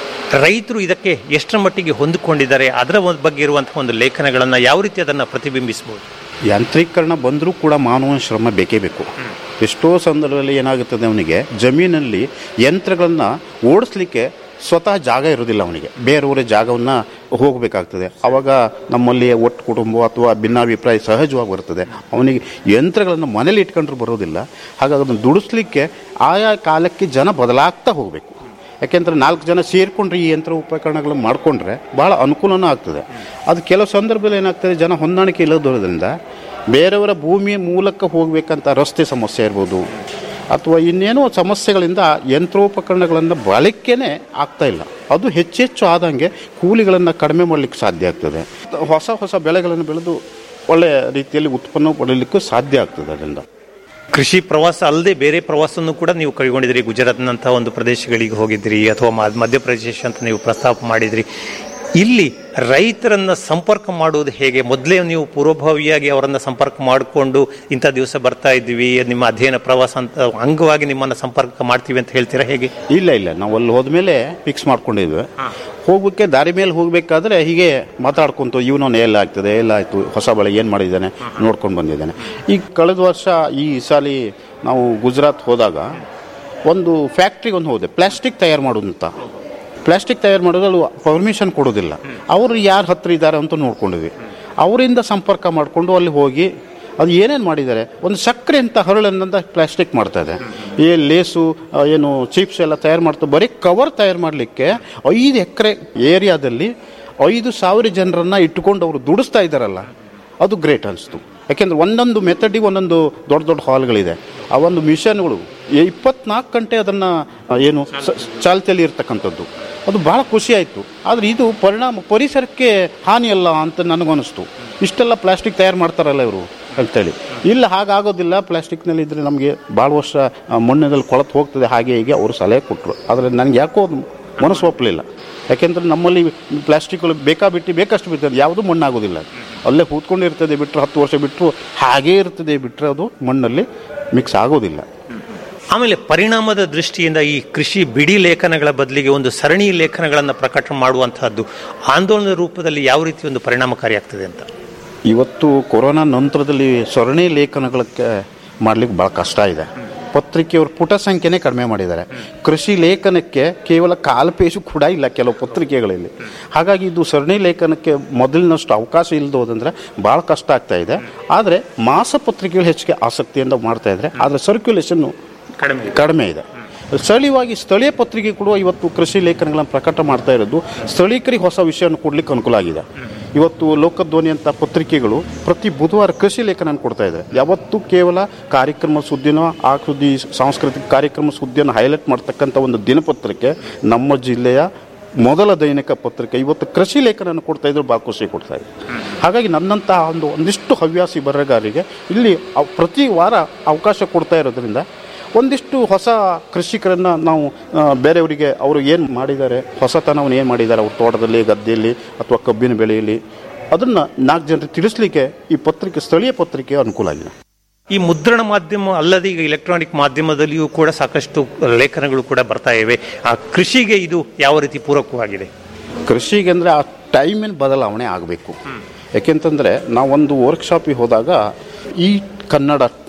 ರೈತರು ಇದಕ್ಕೆ ಎಷ್ಟರ ಮಟ್ಟಿಗೆ ಹೊಂದಿಕೊಂಡಿದ್ದಾರೆ ಅದರ ಒಂದು ಬಗ್ಗೆ ಇರುವಂತಹ ಒಂದು ಲೇಖನಗಳನ್ನು ಯಾವ ರೀತಿ ಅದನ್ನು ಪ್ರತಿಬಿಂಬಿಸಬಹುದು ಯಾಂತ್ರೀಕರಣ ಬಂದರೂ ಕೂಡ ಮಾನವನ ಶ್ರಮ ಬೇಕೇ ಬೇಕು ಎಷ್ಟೋ ಸಂದರ್ಭದಲ್ಲಿ ಏನಾಗುತ್ತದೆ ಅವನಿಗೆ ಜಮೀನಲ್ಲಿ ಯಂತ್ರಗಳನ್ನು ಓಡಿಸ್ಲಿಕ್ಕೆ ಸ್ವತಃ ಜಾಗ ಇರೋದಿಲ್ಲ ಅವನಿಗೆ ಬೇರೆಯವರ ಜಾಗವನ್ನು ಹೋಗಬೇಕಾಗ್ತದೆ ಆವಾಗ ನಮ್ಮಲ್ಲಿ ಒಟ್ಟು ಕುಟುಂಬ ಅಥವಾ ಭಿನ್ನಾಭಿಪ್ರಾಯ ಸಹಜವಾಗಿ ಬರ್ತದೆ ಅವನಿಗೆ ಯಂತ್ರಗಳನ್ನು ಮನೇಲಿ ಇಟ್ಕೊಂಡ್ರು ಬರೋದಿಲ್ಲ ಹಾಗಾಗಿ ಅದನ್ನು ದುಡಿಸ್ಲಿಕ್ಕೆ ಆಯಾ ಕಾಲಕ್ಕೆ ಜನ ಬದಲಾಗ್ತಾ ಹೋಗಬೇಕು ಯಾಕೆಂದ್ರೆ ನಾಲ್ಕು ಜನ ಸೇರಿಕೊಂಡ್ರೆ ಈ ಯಂತ್ರ ಉಪಕರಣಗಳನ್ನು ಮಾಡಿಕೊಂಡ್ರೆ ಭಾಳ ಅನುಕೂಲನೂ ಆಗ್ತದೆ ಅದು ಕೆಲವು ಸಂದರ್ಭದಲ್ಲಿ ಏನಾಗ್ತದೆ ಜನ ಹೊಂದಾಣಿಕೆ ಇಲ್ಲದೋದ್ರಿಂದ ಬೇರೆಯವರ ಭೂಮಿಯ ಮೂಲಕ ಹೋಗಬೇಕಂತ ರಸ್ತೆ ಸಮಸ್ಯೆ ಇರ್ಬೋದು ಅಥವಾ ಇನ್ನೇನೋ ಸಮಸ್ಯೆಗಳಿಂದ ಯಂತ್ರೋಪಕರಣಗಳನ್ನು ಬಳಕೆನೇ ಆಗ್ತಾ ಇಲ್ಲ ಅದು ಹೆಚ್ಚೆಚ್ಚು ಆದಂಗೆ ಕೂಲಿಗಳನ್ನು ಕಡಿಮೆ ಮಾಡಲಿಕ್ಕೆ ಸಾಧ್ಯ ಆಗ್ತದೆ ಹೊಸ ಹೊಸ ಬೆಳೆಗಳನ್ನು ಬೆಳೆದು ಒಳ್ಳೆಯ ರೀತಿಯಲ್ಲಿ ಉತ್ಪನ್ನ ಪಡೀಲಿಕ್ಕೂ ಸಾಧ್ಯ ಆಗ್ತದೆ ಅದರಿಂದ ಕೃಷಿ ಪ್ರವಾಸ ಅಲ್ಲದೆ ಬೇರೆ ಪ್ರವಾಸವನ್ನು ಕೂಡ ನೀವು ಕೈಗೊಂಡಿದ್ರಿ ಗುಜರಾತ್ನಂತಹ ಒಂದು ಪ್ರದೇಶಗಳಿಗೆ ಹೋಗಿದ್ರಿ ಅಥವಾ ಮ- ಮಧ್ಯಪ್ರದೇಶ ಅಂತ ನೀವು ಪ್ರಸ್ತಾಪ ಮಾಡಿದ್ರಿ ಇಲ್ಲಿ ರೈತರನ್ನ ಸಂಪರ್ಕ ಮಾಡುವುದು ಹೇಗೆ ಮೊದಲೇ ನೀವು ಪೂರ್ವಭಾವಿಯಾಗಿ ಅವರನ್ನ ಸಂಪರ್ಕ ಮಾಡಿಕೊಂಡು ಇಂಥ ದಿವಸ ಬರ್ತಾ ಇದ್ದೀವಿ ನಿಮ್ಮ ಅಧ್ಯಯನ ಪ್ರವಾಸ ಅಂತ ಅಂಗವಾಗಿ ನಿಮ್ಮನ್ನ ಸಂಪರ್ಕ ಮಾಡ್ತೀವಿ ಅಂತ ಹೇಳ್ತೀರಾ ಹೇಗೆ ಇಲ್ಲ ಇಲ್ಲ ನಾವು ಅಲ್ಲಿ ಹೋದ್ಮೇಲೆ ಫಿಕ್ಸ್ ಮಾಡ್ಕೊಂಡಿದ್ವಿ ಹೋಗ್ಲಿಕ್ಕೆ ದಾರಿ ಮೇಲೆ ಹೋಗಬೇಕಾದ್ರೆ ಹೀಗೆ ಮಾತಾಡ್ಕೊಂತು ಇವನವನು ಎಲ್ಲ ಆಗ್ತದೆ ಎಲ್ಲ ಆಯಿತು ಹೊಸ ಬೆಳೆ ಏನು ಮಾಡಿದ್ದಾನೆ ನೋಡ್ಕೊಂಡು ಬಂದಿದ್ದಾನೆ ಈಗ ಕಳೆದ ವರ್ಷ ಈ ಸಾಲಿ ನಾವು ಗುಜರಾತ್ ಹೋದಾಗ ಒಂದು ಫ್ಯಾಕ್ಟ್ರಿಗೆ ಒಂದು ಹೋದೆ ಪ್ಲಾಸ್ಟಿಕ್ ತಯಾರು ಮಾಡೋದಂತ ಪ್ಲಾಸ್ಟಿಕ್ ತಯಾರು ಮಾಡೋದು ಪರ್ಮಿಷನ್ ಕೊಡೋದಿಲ್ಲ ಅವರು ಯಾರು ಹತ್ರ ಇದ್ದಾರೆ ಅಂತ ನೋಡ್ಕೊಂಡಿದ್ವಿ ಅವರಿಂದ ಸಂಪರ್ಕ ಮಾಡಿಕೊಂಡು ಅಲ್ಲಿ ಹೋಗಿ ಅದು ಏನೇನು ಮಾಡಿದ್ದಾರೆ ಒಂದು ಸಕ್ಕರೆ ಅಂತ ಹರಳನ್ನಂತ ಪ್ಲಾಸ್ಟಿಕ್ ಮಾಡ್ತಾ ಇದೆ ಈ ಲೇಸು ಆ, ಏನು ಚಿಪ್ಸ್ ಎಲ್ಲ ತಯಾರು ಮಾಡ್ತಾ ಬರೀ ಕವರ್ ತಯಾರು ಮಾಡಲಿಕ್ಕೆ ಐದು ಎಕರೆ ಏರಿಯಾದಲ್ಲಿ ಐದು ಸಾವಿರ ಜನರನ್ನ ಇಟ್ಟುಕೊಂಡು ಅವರು ದುಡಿಸ್ತಾ ಇದ್ದಾರಲ್ಲ ಅದು ಗ್ರೇಟ್ ಅನಿಸ್ತು ಯಾಕೆಂದ್ರೆ ಒಂದೊಂದು ಮೆಥಡಿಗೆ ಒಂದೊಂದು ದೊಡ್ಡ ದೊಡ್ಡ ಹಾಲ್ಗಳಿದೆ ಆ ಒಂದು ಮಿಷನ್ಗಳು ಇಪ್ಪತ್ನಾಲ್ಕು ಗಂಟೆ ಅದನ್ನು ಏನು ಸ- ಚಾಲ್ತಿಯಲ್ಲಿ ಇರ್ತಕ್ಕಂಥದ್ದು ಅದು ಭಾಳ ಖುಷಿ ಆಯಿತು ಆದರೆ ಇದು ಪರಿಣಾಮ ಪರಿಸರಕ್ಕೆ ಹಾನಿಯಲ್ಲ ಅಂತ ನನಗನ್ನಿಸ್ತು ಇಷ್ಟೆಲ್ಲ ಪ್ಲಾಸ್ಟಿಕ್ ತಯಾರು ಮಾಡ್ತಾರಲ್ಲ ಇವರು ಅಂತೇಳಿ ಇಲ್ಲ ಹಾಗಾಗೋದಿಲ್ಲ ಪ್ಲಾಸ್ಟಿಕ್ನಲ್ಲಿ ಇದ್ರೆ ನಮಗೆ ಭಾಳ ವರ್ಷ ಆ, ಮಣ್ಣಿನಲ್ಲಿ ಕೊಳತು ಹೋಗ್ತದೆ ಹಾಗೆ ಹೀಗೆ ಅವರು ಸಲಹೆ ಕೊಟ್ಟರು ಆದರೆ ನನಗೆ ಯಾಕೋ ಅದು ಮನಸ್ಸು ಒಪ್ಪಲಿಲ್ಲ ಯಾಕೆಂದ್ರೆ ನಮ್ಮಲ್ಲಿ ಪ್ಲಾಸ್ಟಿಕ್ಗಳು ಬೇಕಾಬಿಟ್ಟು ಬೇಕಷ್ಟು ಬಿಡ್ತದೆ ಯಾವುದೂ ಮಣ್ಣಾಗೋದಿಲ್ಲ ಅಲ್ಲೇ ಕೂತ್ಕೊಂಡಿರ್ತದೆ ಬಿಟ್ಟರೆ ಹತ್ತು ವರ್ಷ ಬಿಟ್ಟರು ಹಾಗೇ ಇರ್ತದೆ ಬಿಟ್ಟರೆ ಅದು ಮಣ್ಣಲ್ಲಿ ಮಿಕ್ಸ್ ಆಗೋದಿಲ್ಲ ಆಮೇಲೆ ಪರಿಣಾಮದ ದೃಷ್ಟಿಯಿಂದ ಈ ಕೃಷಿ ಬಿಡಿ ಲೇಖನಗಳ ಬದಲಿಗೆ ಒಂದು ಸರಣಿ ಲೇಖನಗಳನ್ನು ಪ್ರಕಟ ಮಾಡುವಂತಹದ್ದು ಆಂದೋಲನದ ರೂಪದಲ್ಲಿ ಯಾವ ರೀತಿ ಒಂದು ಪರಿಣಾಮಕಾರಿಯಾಗ್ತದೆ ಅಂತ ಇವತ್ತು ಕೊರೋನಾ ನಂತರದಲ್ಲಿ ಸರಣಿ ಲೇಖನಗಳಕ್ಕೆ ಮಾಡ್ಲಿಕ್ಕೆ ಭಾಳ ಕಷ್ಟ ಇದೆ ಪತ್ರಿಕೆಯವ್ರ ಪುಟ ಸಂಖ್ಯೆನೇ ಕಡಿಮೆ ಮಾಡಿದ್ದಾರೆ ಕೃಷಿ ಲೇಖನಕ್ಕೆ ಕೇವಲ ಕಾಲು ಪೇಜು ಕೂಡ ಇಲ್ಲ ಕೆಲವು ಪತ್ರಿಕೆಗಳಲ್ಲಿ ಹಾಗಾಗಿ ಇದು ಸರಣಿ ಲೇಖನಕ್ಕೆ ಮೊದಲಿನಷ್ಟು ಅವಕಾಶ ಇಲ್ಲದೋದಂದ್ರೆ ಭಾಳ ಕಷ್ಟ ಆಗ್ತಾ ಇದೆ ಆದರೆ ಮಾಸ ಪತ್ರಿಕೆಗಳು ಹೆಚ್ಚಿಗೆ ಆಸಕ್ತಿಯಿಂದ ಮಾಡ್ತಾ ಇದ್ದಾರೆ ಆದರೆ ಸರ್ಕ್ಯುಲೇಷನ್ನು ಕಡಿಮೆ ಕಡಿಮೆ ಇದೆ ಸ್ಥಳೀಯವಾಗಿ ಸ್ಥಳೀಯ ಪತ್ರಿಕೆ ಕೂಡ ಇವತ್ತು ಕೃಷಿ ಲೇಖನಗಳನ್ನು ಪ್ರಕಟ ಮಾಡ್ತಾ ಇರೋದು ಸ್ಥಳೀಕರಿಗೆ ಹೊಸ ವಿಷಯವನ್ನು ಕೊಡ್ಲಿಕ್ಕೆ ಅನುಕೂಲ ಆಗಿದೆ ಇವತ್ತು ಲೋಕಧ್ವನಿ ಅಂತ ಪತ್ರಿಕೆಗಳು ಪ್ರತಿ ಬುಧವಾರ ಕೃಷಿ ಲೇಖನ ಕೊಡ್ತಾ ಇದ್ದಾರೆ ಯಾವತ್ತು ಕೇವಲ ಕಾರ್ಯಕ್ರಮ ಸುದ್ದಿನೋ ಆ ಸುದ್ದಿ ಸಾಂಸ್ಕೃತಿಕ ಕಾರ್ಯಕ್ರಮ ಸುದ್ದಿಯನ್ನು ಹೈಲೈಟ್ ಮಾಡ್ತಕ್ಕಂಥ ಒಂದು ದಿನಪತ್ರಿಕೆ ನಮ್ಮ ಜಿಲ್ಲೆಯ ಮೊದಲ ದೈನಿಕ ಪತ್ರಿಕೆ ಇವತ್ತು ಕೃಷಿ ಲೇಖನ ಕೊಡ್ತಾ ಇದ್ರು ಭಾಳ ಖುಷಿ ಕೊಡ್ತಾ ಇದೆ ಹಾಗಾಗಿ ನನ್ನಂತಹ ಒಂದು ಒಂದಿಷ್ಟು ಹವ್ಯಾಸಿ ಬರಹಗಾರರಿಗೆ ಇಲ್ಲಿ ಅವ್- ಪ್ರತಿ ವಾರ ಅವಕಾಶ ಕೊಡ್ತಾ ಇರೋದ್ರಿಂದ ಒಂದಿಷ್ಟು ಹೊಸ ಕೃಷಿಕರನ್ನು ನಾವು ಆ, ಬೇರೆಯವರಿಗೆ ಅವರು ಏನು ಮಾಡಿದ್ದಾರೆ ಹೊಸತನವನ್ನು ಏನು ಮಾಡಿದ್ದಾರೆ ಅವ್ರ ತೋಟದಲ್ಲಿ ಗದ್ದೆಯಲ್ಲಿ ಅಥವಾ ಕಬ್ಬಿನ ಬೆಳೆಯಲ್ಲಿ ಅದನ್ನು ನಾಲ್ಕು ಜನರಿಗೆ ತಿಳಿಸ್ಲಿಕ್ಕೆ ಈ ಪತ್ರಿಕೆ ಸ್ಥಳೀಯ ಪತ್ರಿಕೆ ಅನುಕೂಲ ಆಗಿದೆ ಈ ಮುದ್ರಣ ಮಾಧ್ಯಮ ಅಲ್ಲದೆ ಈಗ ಎಲೆಕ್ಟ್ರಾನಿಕ್ ಮಾಧ್ಯಮದಲ್ಲಿಯೂ ಕೂಡ ಸಾಕಷ್ಟು ಲೇಖನಗಳು ಕೂಡ ಬರ್ತಾ ಇವೆ ಆ ಕೃಷಿಗೆ ಇದು ಯಾವ ರೀತಿ ಪೂರಕವಾಗಿದೆ ಕೃಷಿಗೆ ಅಂದರೆ ಆ ಟೈಮಿನ ಬದಲಾವಣೆ ಆಗಬೇಕು ಯಾಕೆಂತಂದರೆ ನಾವೊಂದು ವರ್ಕ್ಶಾಪಿಗೆ ಹೋದಾಗ ಈ ಕನ್ನಡ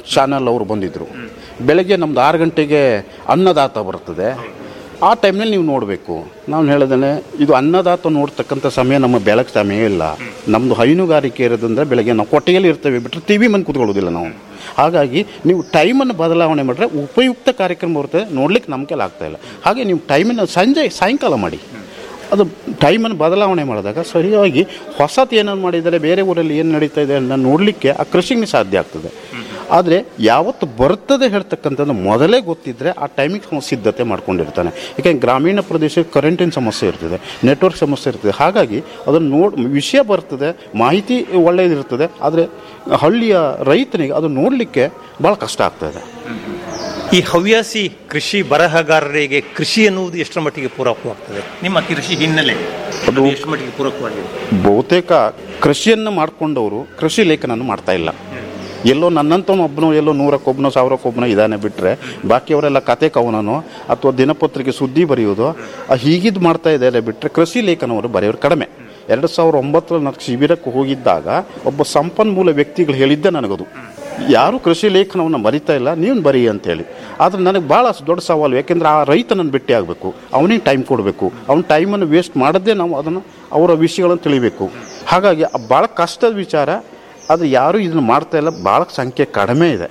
ಚಾನಲ್ ಅವರು ಬಂದಿದ್ದರು ಬೆಳಗ್ಗೆ ನಮ್ದು ಆರು ಗಂಟೆಗೆ ಅನ್ನದಾತ ಬರ್ತದೆ ಆ ಟೈಮ್ನಲ್ಲಿ ನೀವು ನೋಡಬೇಕು ನಾನು ಹೇಳಿದ್ದೇನೆ ಇದು ಅನ್ನದಾತ ನೋಡ್ತಕ್ಕಂಥ ಸಮಯ ನಮ್ಮ ಬೆಳಗ್ಗೆ ಸಮಯ ಇಲ್ಲ ನಮ್ಮದು ಹೈನುಗಾರಿಕೆ ಇರೋದಂದ್ರೆ ಬೆಳಗ್ಗೆ ನಾವು ಕೊಟ್ಟಿಗೆಯಲ್ಲಿ ಇರ್ತೇವೆ ಬಿಟ್ಟರೆ ಟಿ ವಿ ಮನೆ ಕೂತ್ಕೊಳ್ಳೋದಿಲ್ಲ ನಾವು ಹಾಗಾಗಿ ನೀವು ಟೈಮನ್ನು ಬದಲಾವಣೆ ಮಾಡಿದ್ರೆ ಉಪಯುಕ್ತ ಕಾರ್ಯಕ್ರಮ ಬರ್ತದೆ ನೋಡ್ಲಿಕ್ಕೆ ನಮ್ಮ ಕೈಲಿ ಆಗ್ತಾ ಇಲ್ಲ ಹಾಗೆ ನೀವು ಟೈಮನ್ನು ಸಂಜೆ ಸಾಯಂಕಾಲ ಮಾಡಿ ಅದು ಟೈಮನ್ನು ಬದಲಾವಣೆ ಮಾಡಿದಾಗ ಸರಿಯಾಗಿ ಹೊಸತು ಏನನ್ನು ಮಾಡಿದ್ದಾರೆ ಬೇರೆ ಊರಲ್ಲಿ ಏನು ನಡೀತಾ ಇದೆ ಅಂತ ನೋಡಲಿಕ್ಕೆ ಆ ಕೃಷಿಗೆ ಸಾಧ್ಯ ಆಗ್ತದೆ ಆದರೆ ಯಾವತ್ತು ಬರ್ತದೆ ಹೇಳ್ತಕ್ಕಂಥದ್ದು ಮೊದಲೇ ಗೊತ್ತಿದ್ದರೆ ಆ ಟೈಮಿಗೆ ಸಿದ್ಧತೆ ಮಾಡ್ಕೊಂಡಿರ್ತಾನೆ ಯಾಕೆಂದ್ರೆ ಗ್ರಾಮೀಣ ಪ್ರದೇಶಕ್ಕೆ ಕರೆಂಟಿನ ಸಮಸ್ಯೆ ಇರ್ತದೆ ನೆಟ್ವರ್ಕ್ ಸಮಸ್ಯೆ ಇರ್ತದೆ ಹಾಗಾಗಿ ಅದನ್ನು ನೋಡ್ ವಿಷಯ ಬರ್ತದೆ ಮಾಹಿತಿ ಒಳ್ಳೆಯದಿರ್ತದೆ ಆದರೆ ಹಳ್ಳಿಯ ರೈತನಿಗೆ ಅದು ನೋಡಲಿಕ್ಕೆ ಭಾಳ ಕಷ್ಟ ಆಗ್ತದೆ ಈ ಹವ್ಯಾಸಿ ಕೃಷಿ ಬರಹಗಾರರಿಗೆ ಕೃಷಿ ಎನ್ನುವುದು ಎಷ್ಟರ ಮಟ್ಟಿಗೆ ಪೂರಕವಾಗ್ತದೆ ನಿಮ್ಮ ಕೃಷಿ ಹಿನ್ನೆಲೆ ಅದು ಎಷ್ಟು ಮಟ್ಟಿಗೆ ಪೂರಕವಾಗಿದೆ ಬಹುತೇಕ ಕೃಷಿಯನ್ನು ಮಾಡಿಕೊಂಡವರು ಕೃಷಿ ಲೇಖನನ್ನು ಮಾಡ್ತಾ ಇಲ್ಲ ಎಲ್ಲೋ ನನ್ನಂತವನು ಒಬ್ಬನು ಎಲ್ಲೋ ನೂರಕ್ಕೊಬ್ಬನೋ ಸಾವಿರಕ್ಕೊಬ್ಬನೋ ಇದ್ದಾನೆ ಬಿಟ್ಟರೆ ಬಾಕಿಯವರೆಲ್ಲ ಕತೆ ಕವನನೋ ಅಥವಾ ದಿನಪತ್ರಿಕೆ ಸುದ್ದಿ ಬರೆಯೋದು ಆ ಹೀಗಿದ್ದು ಮಾಡ್ತಾ ಇದ್ದಾರೆ ಬಿಟ್ಟರೆ ಕೃಷಿ ಲೇಖನವರು ಬರೆಯೋರು ಕಡಿಮೆ ಎರಡು ಸಾವಿರದ ಒಂಬತ್ತರಲ್ಲಿ ನಾನು ಶಿಬಿರಕ್ಕೆ ಹೋಗಿದ್ದಾಗ ಒಬ್ಬ ಸಂಪನ್ಮೂಲ ವ್ಯಕ್ತಿಗಳು ಹೇಳಿದ್ದೆ ನನಗದು ಯಾರು ಕೃಷಿ ಲೇಖನವನ್ನು ಮರಿತಾ ಇಲ್ಲ ನೀವು ಬರಿ ಅಂತೇಳಿ ಆದರೆ ನನಗೆ ಭಾಳ ದೊಡ್ಡ ಸವಾಲು ಯಾಕೆಂದರೆ ಆ ರೈತನನ್ನು ಭೇಟಿ ಆಗಬೇಕು ಅವನಿಗೆ ಟೈಮ್ ಕೊಡಬೇಕು ಅವನ ಟೈಮನ್ನು ವೇಸ್ಟ್ ಮಾಡದೇ ನಾವು ಅದನ್ನು ಅವರ ವಿಷಯಗಳನ್ನು ತಿಳಿಬೇಕು ಹಾಗಾಗಿ ಭಾಳ ಕಷ್ಟದ ವಿಚಾರ ಅದು ಯಾರು ಇದನ್ನು ಮಾಡ್ತಾ ಇಲ್ಲ ಭಾಳ ಸಂಖ್ಯೆ ಕಡಿಮೆ ಇದೆ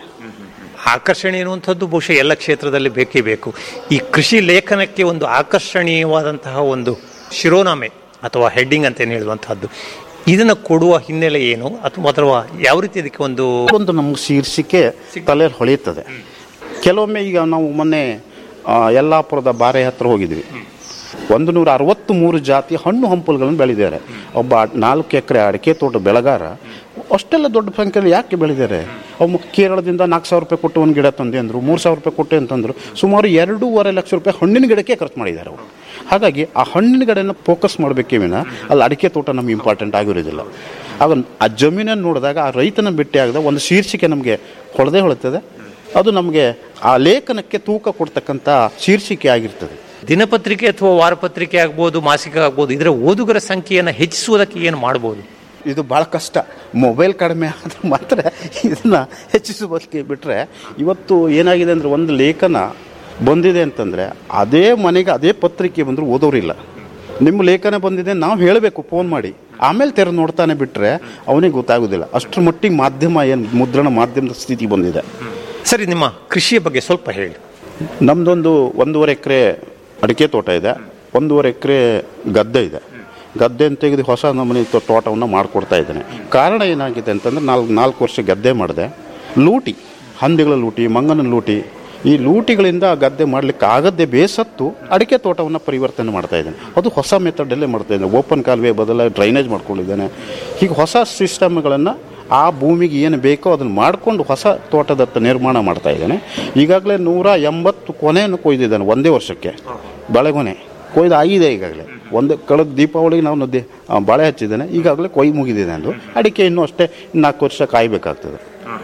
ಆಕರ್ಷಣೆ ಎನ್ನುವಂಥದ್ದು ಬಹುಶಃ ಎಲ್ಲ ಕ್ಷೇತ್ರದಲ್ಲಿ ಬೇಕೇ ಬೇಕು ಈ ಕೃಷಿ ಲೇಖನಕ್ಕೆ ಒಂದು ಆಕರ್ಷಣೀಯವಾದಂತಹ ಒಂದು ಶಿರೋನಾಮೆ ಅಥವಾ ಹೆಡ್ಡಿಂಗ್ ಅಂತ ಏನು ಹೇಳುವಂತಹದ್ದು ಇದನ್ನು ಕೊಡುವ ಹಿನ್ನೆಲೆ ಏನು ಅಥವಾ ಅಥವಾ ಯಾವ ರೀತಿ ಅದಕ್ಕೆ ಒಂದು ಒಂದು ನಮ್ಗೆ ಶೀರ್ಷಿಕೆ ತಲೆಯಲ್ಲಿ ಹೊಳೆಯುತ್ತದೆ ಕೆಲವೊಮ್ಮೆ ಈಗ ನಾವು ಮೊನ್ನೆ ಆ, ಯಲ್ಲಾಪುರದ ಬಾರೆ ಹತ್ರ ಹೋಗಿದ್ವಿ ಒಂದು ನೂರ ಅರವತ್ತು ಮೂರು ಜಾತಿ ಹಣ್ಣು ಹಂಪಲುಗಳನ್ನು ಬೆಳೆದಿದ್ದಾರೆ ಒಬ್ಬ ನಾಲ್ಕು ಎಕರೆ ಅಡಿಕೆ ತೋಟ ಬೆಳೆಗಾರ ಅಷ್ಟೆಲ್ಲ ದೊಡ್ಡ ಸಂಖ್ಯೆಯಲ್ಲಿ ಯಾಕೆ ಬೆಳೆದಿದ್ದಾರೆ ಅವು ಕೇರಳದಿಂದ ನಾಲ್ಕು ಸಾವಿರ ರೂಪಾಯಿ ಕೊಟ್ಟು ಒಂದು ಗಿಡ ತಂದೆ ಅಂದರು ಮೂರು ಸಾವಿರ ರೂಪಾಯಿ ಕೊಟ್ಟೆ ಅಂತಂದರು ಸುಮಾರು ಎರಡೂವರೆ ಲಕ್ಷ ರೂಪಾಯಿ ಹಣ್ಣಿನ ಗಿಡಕ್ಕೆ ಖರ್ಚು ಮಾಡಿದ್ದಾರೆ ಅವರು ಹಾಗಾಗಿ ಆ ಹಣ್ಣಿನ ಗಿಡನ ಫೋಕಸ್ ಮಾಡಬೇಕೇ ವಿನ ಅಲ್ಲಿ ಅಡಿಕೆ ತೋಟ ನಮ್ಗೆ ಇಂಪಾರ್ಟೆಂಟ್ ಆಗಿರೋದಿಲ್ಲ ಆಗ ಆ ಜಮೀನನ್ನು ನೋಡಿದಾಗ ಆ ರೈತನ ಭೇಟಿ ಆಗದ ಒಂದು ಶೀರ್ಷಿಕೆ ನಮಗೆ ಹೊಳೆದೇ ಹೊಳುತ್ತದೆ ಅದು ನಮಗೆ ಆ ಲೇಖನಕ್ಕೆ ತೂಕ ಕೊಡ್ತಕ್ಕಂಥ ಶೀರ್ಷಿಕೆ ಆಗಿರ್ತದೆ ದಿನಪತ್ರಿಕೆ ಅಥವಾ ವಾರಪತ್ರಿಕೆ ಆಗ್ಬೋದು ಮಾಸಿಕ ಆಗ್ಬೋದು ಇದರ ಓದುಗರ ಸಂಖ್ಯೆಯನ್ನು ಹೆಚ್ಚಿಸುವುದಕ್ಕೆ ಏನು ಮಾಡ್ಬೋದು ಇದು ಭಾಳ ಕಷ್ಟ ಮೊಬೈಲ್ ಕಡಿಮೆ ಆದ್ರೆ ಮಾತ್ರ ಇದನ್ನು ಹೆಚ್ಚಿಸೋದಕ್ಕೆ ಬಿಟ್ಟರೆ ಇವತ್ತು ಏನಾಗಿದೆ ಅಂದರೆ ಒಂದು ಲೇಖನ ಬಂದಿದೆ ಅಂತಂದರೆ ಅದೇ ಮನೆಗೆ ಅದೇ ಪತ್ರಿಕೆ ಬಂದರೂ ಓದೋರಿಲ್ಲ ನಿಮ್ಮ ಲೇಖನ ಬಂದಿದೆ ನಾವು ಹೇಳಬೇಕು ಫೋನ್ ಮಾಡಿ ಆಮೇಲೆ ತೆರೆದು ನೋಡ್ತಾನೆ ಬಿಟ್ಟರೆ ಅವನಿಗೆ ಗೊತ್ತಾಗೋದಿಲ್ಲ ಅಷ್ಟರ ಮಟ್ಟಿಗೆ ಮಾಧ್ಯಮ ಏನು ಮುದ್ರಣ ಮಾಧ್ಯಮದ ಸ್ಥಿತಿ ಬಂದಿದೆ ಸರಿ ನಿಮ್ಮ ಕೃಷಿಯ ಬಗ್ಗೆ ಸ್ವಲ್ಪ ಹೇಳಿ ನಮ್ಮದೊಂದು ಒಂದೂವರೆ ಎಕರೆ ಅಡಿಕೆ ತೋಟ ಇದೆ ಒಂದೂವರೆ ಎಕರೆ ಗದ್ದೆ ಇದೆ ಗದ್ದೆಯನ್ನು ತೆಗೆದು ಹೊಸ ನಮೂನೆ ತೋ- ತೋಟವನ್ನು ಮಾಡಿಕೊಡ್ತಾ ಇದ್ದೇನೆ ಕಾರಣ ಏನಾಗಿದೆ ಅಂತಂದ್ರೆ ನಾಲ್ಕು ನಾಲ್ಕು ವರ್ಷ ಗದ್ದೆ ಮಾಡಿದೆ ಲೂಟಿ ಹಂದಿಗಳ ಲೂಟಿ ಮಂಗನ ಲೂಟಿ ಈ ಲೂಟಿಗಳಿಂದ ಆ ಗದ್ದೆ ಮಾಡಲಿಕ್ಕೆ ಆಗದ್ದೇ ಬೇಸತ್ತು ಅಡಿಕೆ ತೋಟವನ್ನು ಪರಿವರ್ತನೆ ಮಾಡ್ತಾ ಇದ್ದೇನೆ ಅದು ಹೊಸ ಮೆಥಡಲ್ಲೇ ಮಾಡ್ತಾ ಇದ್ದೇನೆ ಓಪನ್ ಕಾಲುವೆ ಬದಲ ಡ್ರೈನೇಜ್ ಮಾಡ್ಕೊಂಡಿದ್ದೇನೆ ಹೀಗೆ ಹೊಸ ಸಿಸ್ಟಮ್ಗಳನ್ನು ಆ ಭೂಮಿಗೆ ಏನು ಬೇಕೋ ಅದನ್ನು ಮಾಡಿಕೊಂಡು ಹೊಸ ತೋಟದತ್ತ ನಿರ್ಮಾಣ ಮಾಡ್ತಾ ಇದ್ದೇನೆ ಈಗಾಗಲೇ ನೂರ ಎಂಬತ್ತು ಕೊನೆಯನ್ನು ಕೊಯ್ದಿದ್ದಾನೆ ಒಂದೇ ವರ್ಷಕ್ಕೆ ಬಾಳೆಗೊನೆ ಕೊಯ್ದು ಆಗಿದೆ ಈಗಾಗಲೇ ಒಂದು ಕಳೆದ ದೀಪಾವಳಿಗೆ ನಾವು ನದ್ದೆ ಆ, ಬಾಳೆ ಹಚ್ಚಿದ್ದೇನೆ ಈಗಾಗಲೇ ಕೊಯ್ದು ಮುಗಿದಿದೆ ಅಂದು ಅಡಿಕೆ ಇನ್ನೂ ಅಷ್ಟೇ ನಾಲ್ಕು ವರ್ಷ ಕಾಯಬೇಕಾಗ್ತದೆ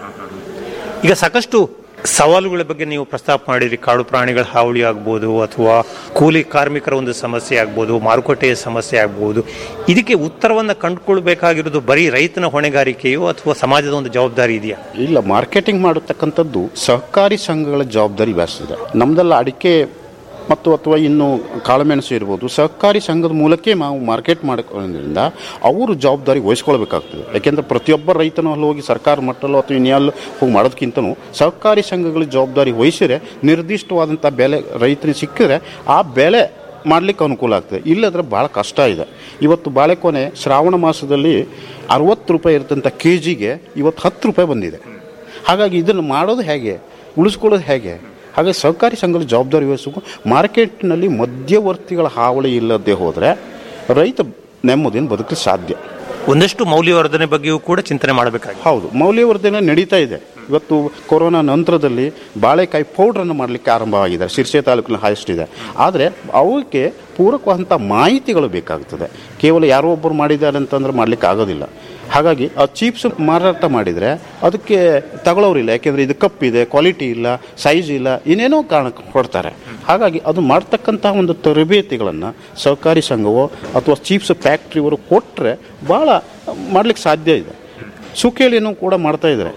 ಈಗ ಸಾಕಷ್ಟು ಸವಾಲುಗಳ ಬಗ್ಗೆ ನೀವು ಪ್ರಸ್ತಾಪ ಮಾಡಿದ್ರಿ ಕಾಡು ಪ್ರಾಣಿಗಳ ಹಾವಳಿ ಆಗ್ಬೋದು ಅಥವಾ ಕೂಲಿ ಕಾರ್ಮಿಕರ ಒಂದು ಸಮಸ್ಯೆ ಆಗ್ಬೋದು ಮಾರುಕಟ್ಟೆಯ ಸಮಸ್ಯೆ ಆಗ್ಬೋದು ಇದಕ್ಕೆ ಉತ್ತರವನ್ನು ಕಂಡುಕೊಳ್ಬೇಕಾಗಿರೋದು ಬರೀ ರೈತನ ಹೊಣೆಗಾರಿಕೆಯೋ ಅಥವಾ ಸಮಾಜದ ಒಂದು ಜವಾಬ್ದಾರಿ ಇದೆಯಾ ಇಲ್ಲ ಮಾರ್ಕೆಟಿಂಗ್ ಮಾಡತಕ್ಕಂಥದ್ದು ಸಹಕಾರಿ ಸಂಘಗಳ ಜವಾಬ್ದಾರಿ ಇದೆ ನಮ್ದೆಲ್ಲ ಅಡಿಕೆ ಮತ್ತು ಅಥವಾ ಇನ್ನು ಕಾಳುಮೆಣಸು ಇರ್ಬೋದು ಸಹಕಾರಿ ಸಂಘದ ಮೂಲಕ ನಾವು ಮಾರ್ಕೆಟ್ ಮಾಡೋದ್ರಿಂದ ಅವರು ಜವಾಬ್ದಾರಿ ವಹಿಸ್ಕೊಳ್ಬೇಕಾಗ್ತದೆ ಯಾಕೆಂದ್ರೆ ಪ್ರತಿಯೊಬ್ಬ ರೈತನು ಅಲ್ಲಿ ಹೋಗಿ ಸರ್ಕಾರ ಮಟ್ಟಲ್ಲೋ ಅಥವಾ ಇನ್ಯಾಲ್ಲೋ ಹೋಗಿ ಮಾಡೋದಕ್ಕಿಂತನೂ ಸಹಕಾರಿ ಸಂಘಗಳ ಜವಾಬ್ದಾರಿ ವಹಿಸಿದ್ರೆ ನಿರ್ದಿಷ್ಟವಾದಂಥ ಬೆಲೆ ರೈತನಿಗೆ ಸಿಕ್ಕಿದ್ರೆ ಆ ಬೆಲೆ ಮಾಡಲಿಕ್ಕೆ ಅನುಕೂಲ ಆಗ್ತದೆ ಇಲ್ಲದ್ರೆ ಭಾಳ ಕಷ್ಟ ಇದೆ ಇವತ್ತು ಬಾಳೆಕೊನೆ ಶ್ರಾವಣ ಮಾಸದಲ್ಲಿ ಅರವತ್ತು ರೂಪಾಯಿ ಇರ್ತಂಥ ಕೆ ಜಿಗೆ ಇವತ್ತು ಹತ್ತು ರೂಪಾಯಿ ಬಂದಿದೆ ಹಾಗಾಗಿ ಇದನ್ನು ಮಾಡೋದು ಹೇಗೆ ಉಳಿಸ್ಕೊಳ್ಳೋದು ಹೇಗೆ ಹಾಗೆ ಸಹಕಾರಿ ಸಂಘದ ಜವಾಬ್ದಾರಿ ವಹಿಸಬೇಕು ಮಾರ್ಕೆಟ್ನಲ್ಲಿ ಮಧ್ಯವರ್ತಿಗಳ ಹಾವಳಿ ಇಲ್ಲದೆ ಹೋದರೆ ರೈತ ನೆಮ್ಮದಿಯನ್ನು ಬದುಕಲು ಸಾಧ್ಯ ಒಂದಷ್ಟು ಮೌಲ್ಯವರ್ಧನೆ ಬಗ್ಗೆಯೂ ಕೂಡ ಚಿಂತನೆ ಮಾಡಬೇಕಾಗಿದೆ ಹೌದು ಮೌಲ್ಯವರ್ಧನೆ ನಡೀತಾ ಇದೆ ಇವತ್ತು ಕೊರೋನಾ ನಂತರದಲ್ಲಿ ಬಾಳೆಕಾಯಿ ಪೌಡ್ರನ್ನು ಮಾಡಲಿಕ್ಕೆ ಆರಂಭವಾಗಿದೆ ಶಿರ್ಸೆ ತಾಲೂಕಿನ ಹೈಯೆಸ್ಟ್ ಇದೆ ಆದರೆ ಅವಕ್ಕೆ ಪೂರಕವಾದಂಥ ಮಾಹಿತಿಗಳು ಬೇಕಾಗ್ತದೆ ಕೇವಲ ಯಾರೋ ಒಬ್ಬರು ಮಾಡಿದ್ದಾರೆ ಅಂತಂದ್ರೆ ಮಾಡಲಿಕ್ಕೆ ಆಗೋದಿಲ್ಲ ಹಾಗಾಗಿ ಆ ಚೀಪ್ಸ್ ಮಾರಾಟ ಮಾಡಿದರೆ ಅದಕ್ಕೆ ತಗೊಳ್ಳೋರಿಲ್ಲ ಯಾಕೆಂದರೆ ಇದು ಕಪ್ಪಿದೆ ಕ್ವಾಲಿಟಿ ಇಲ್ಲ ಸೈಜ್ ಇಲ್ಲ ಇನ್ನೇನೋ ಕಾರಣ ಕೊಡ್ತಾರೆ ಹಾಗಾಗಿ ಅದು ಮಾಡ್ತಕ್ಕಂಥ ಒಂದು ತರಬೇತಿಗಳನ್ನು ಸಹಕಾರಿ ಸಂಘವೋ ಅಥವಾ ಚೀಪ್ಸ್ ಫ್ಯಾಕ್ಟ್ರಿಯವರು ಕೊಟ್ಟರೆ ಭಾಳ ಮಾಡ್ಲಿಕ್ಕೆ ಸಾಧ್ಯ ಇದೆ ಸುಖೇಳಿಯನ್ನು ಕೂಡ ಮಾಡ್ತಾ ಇದ್ದಾರೆ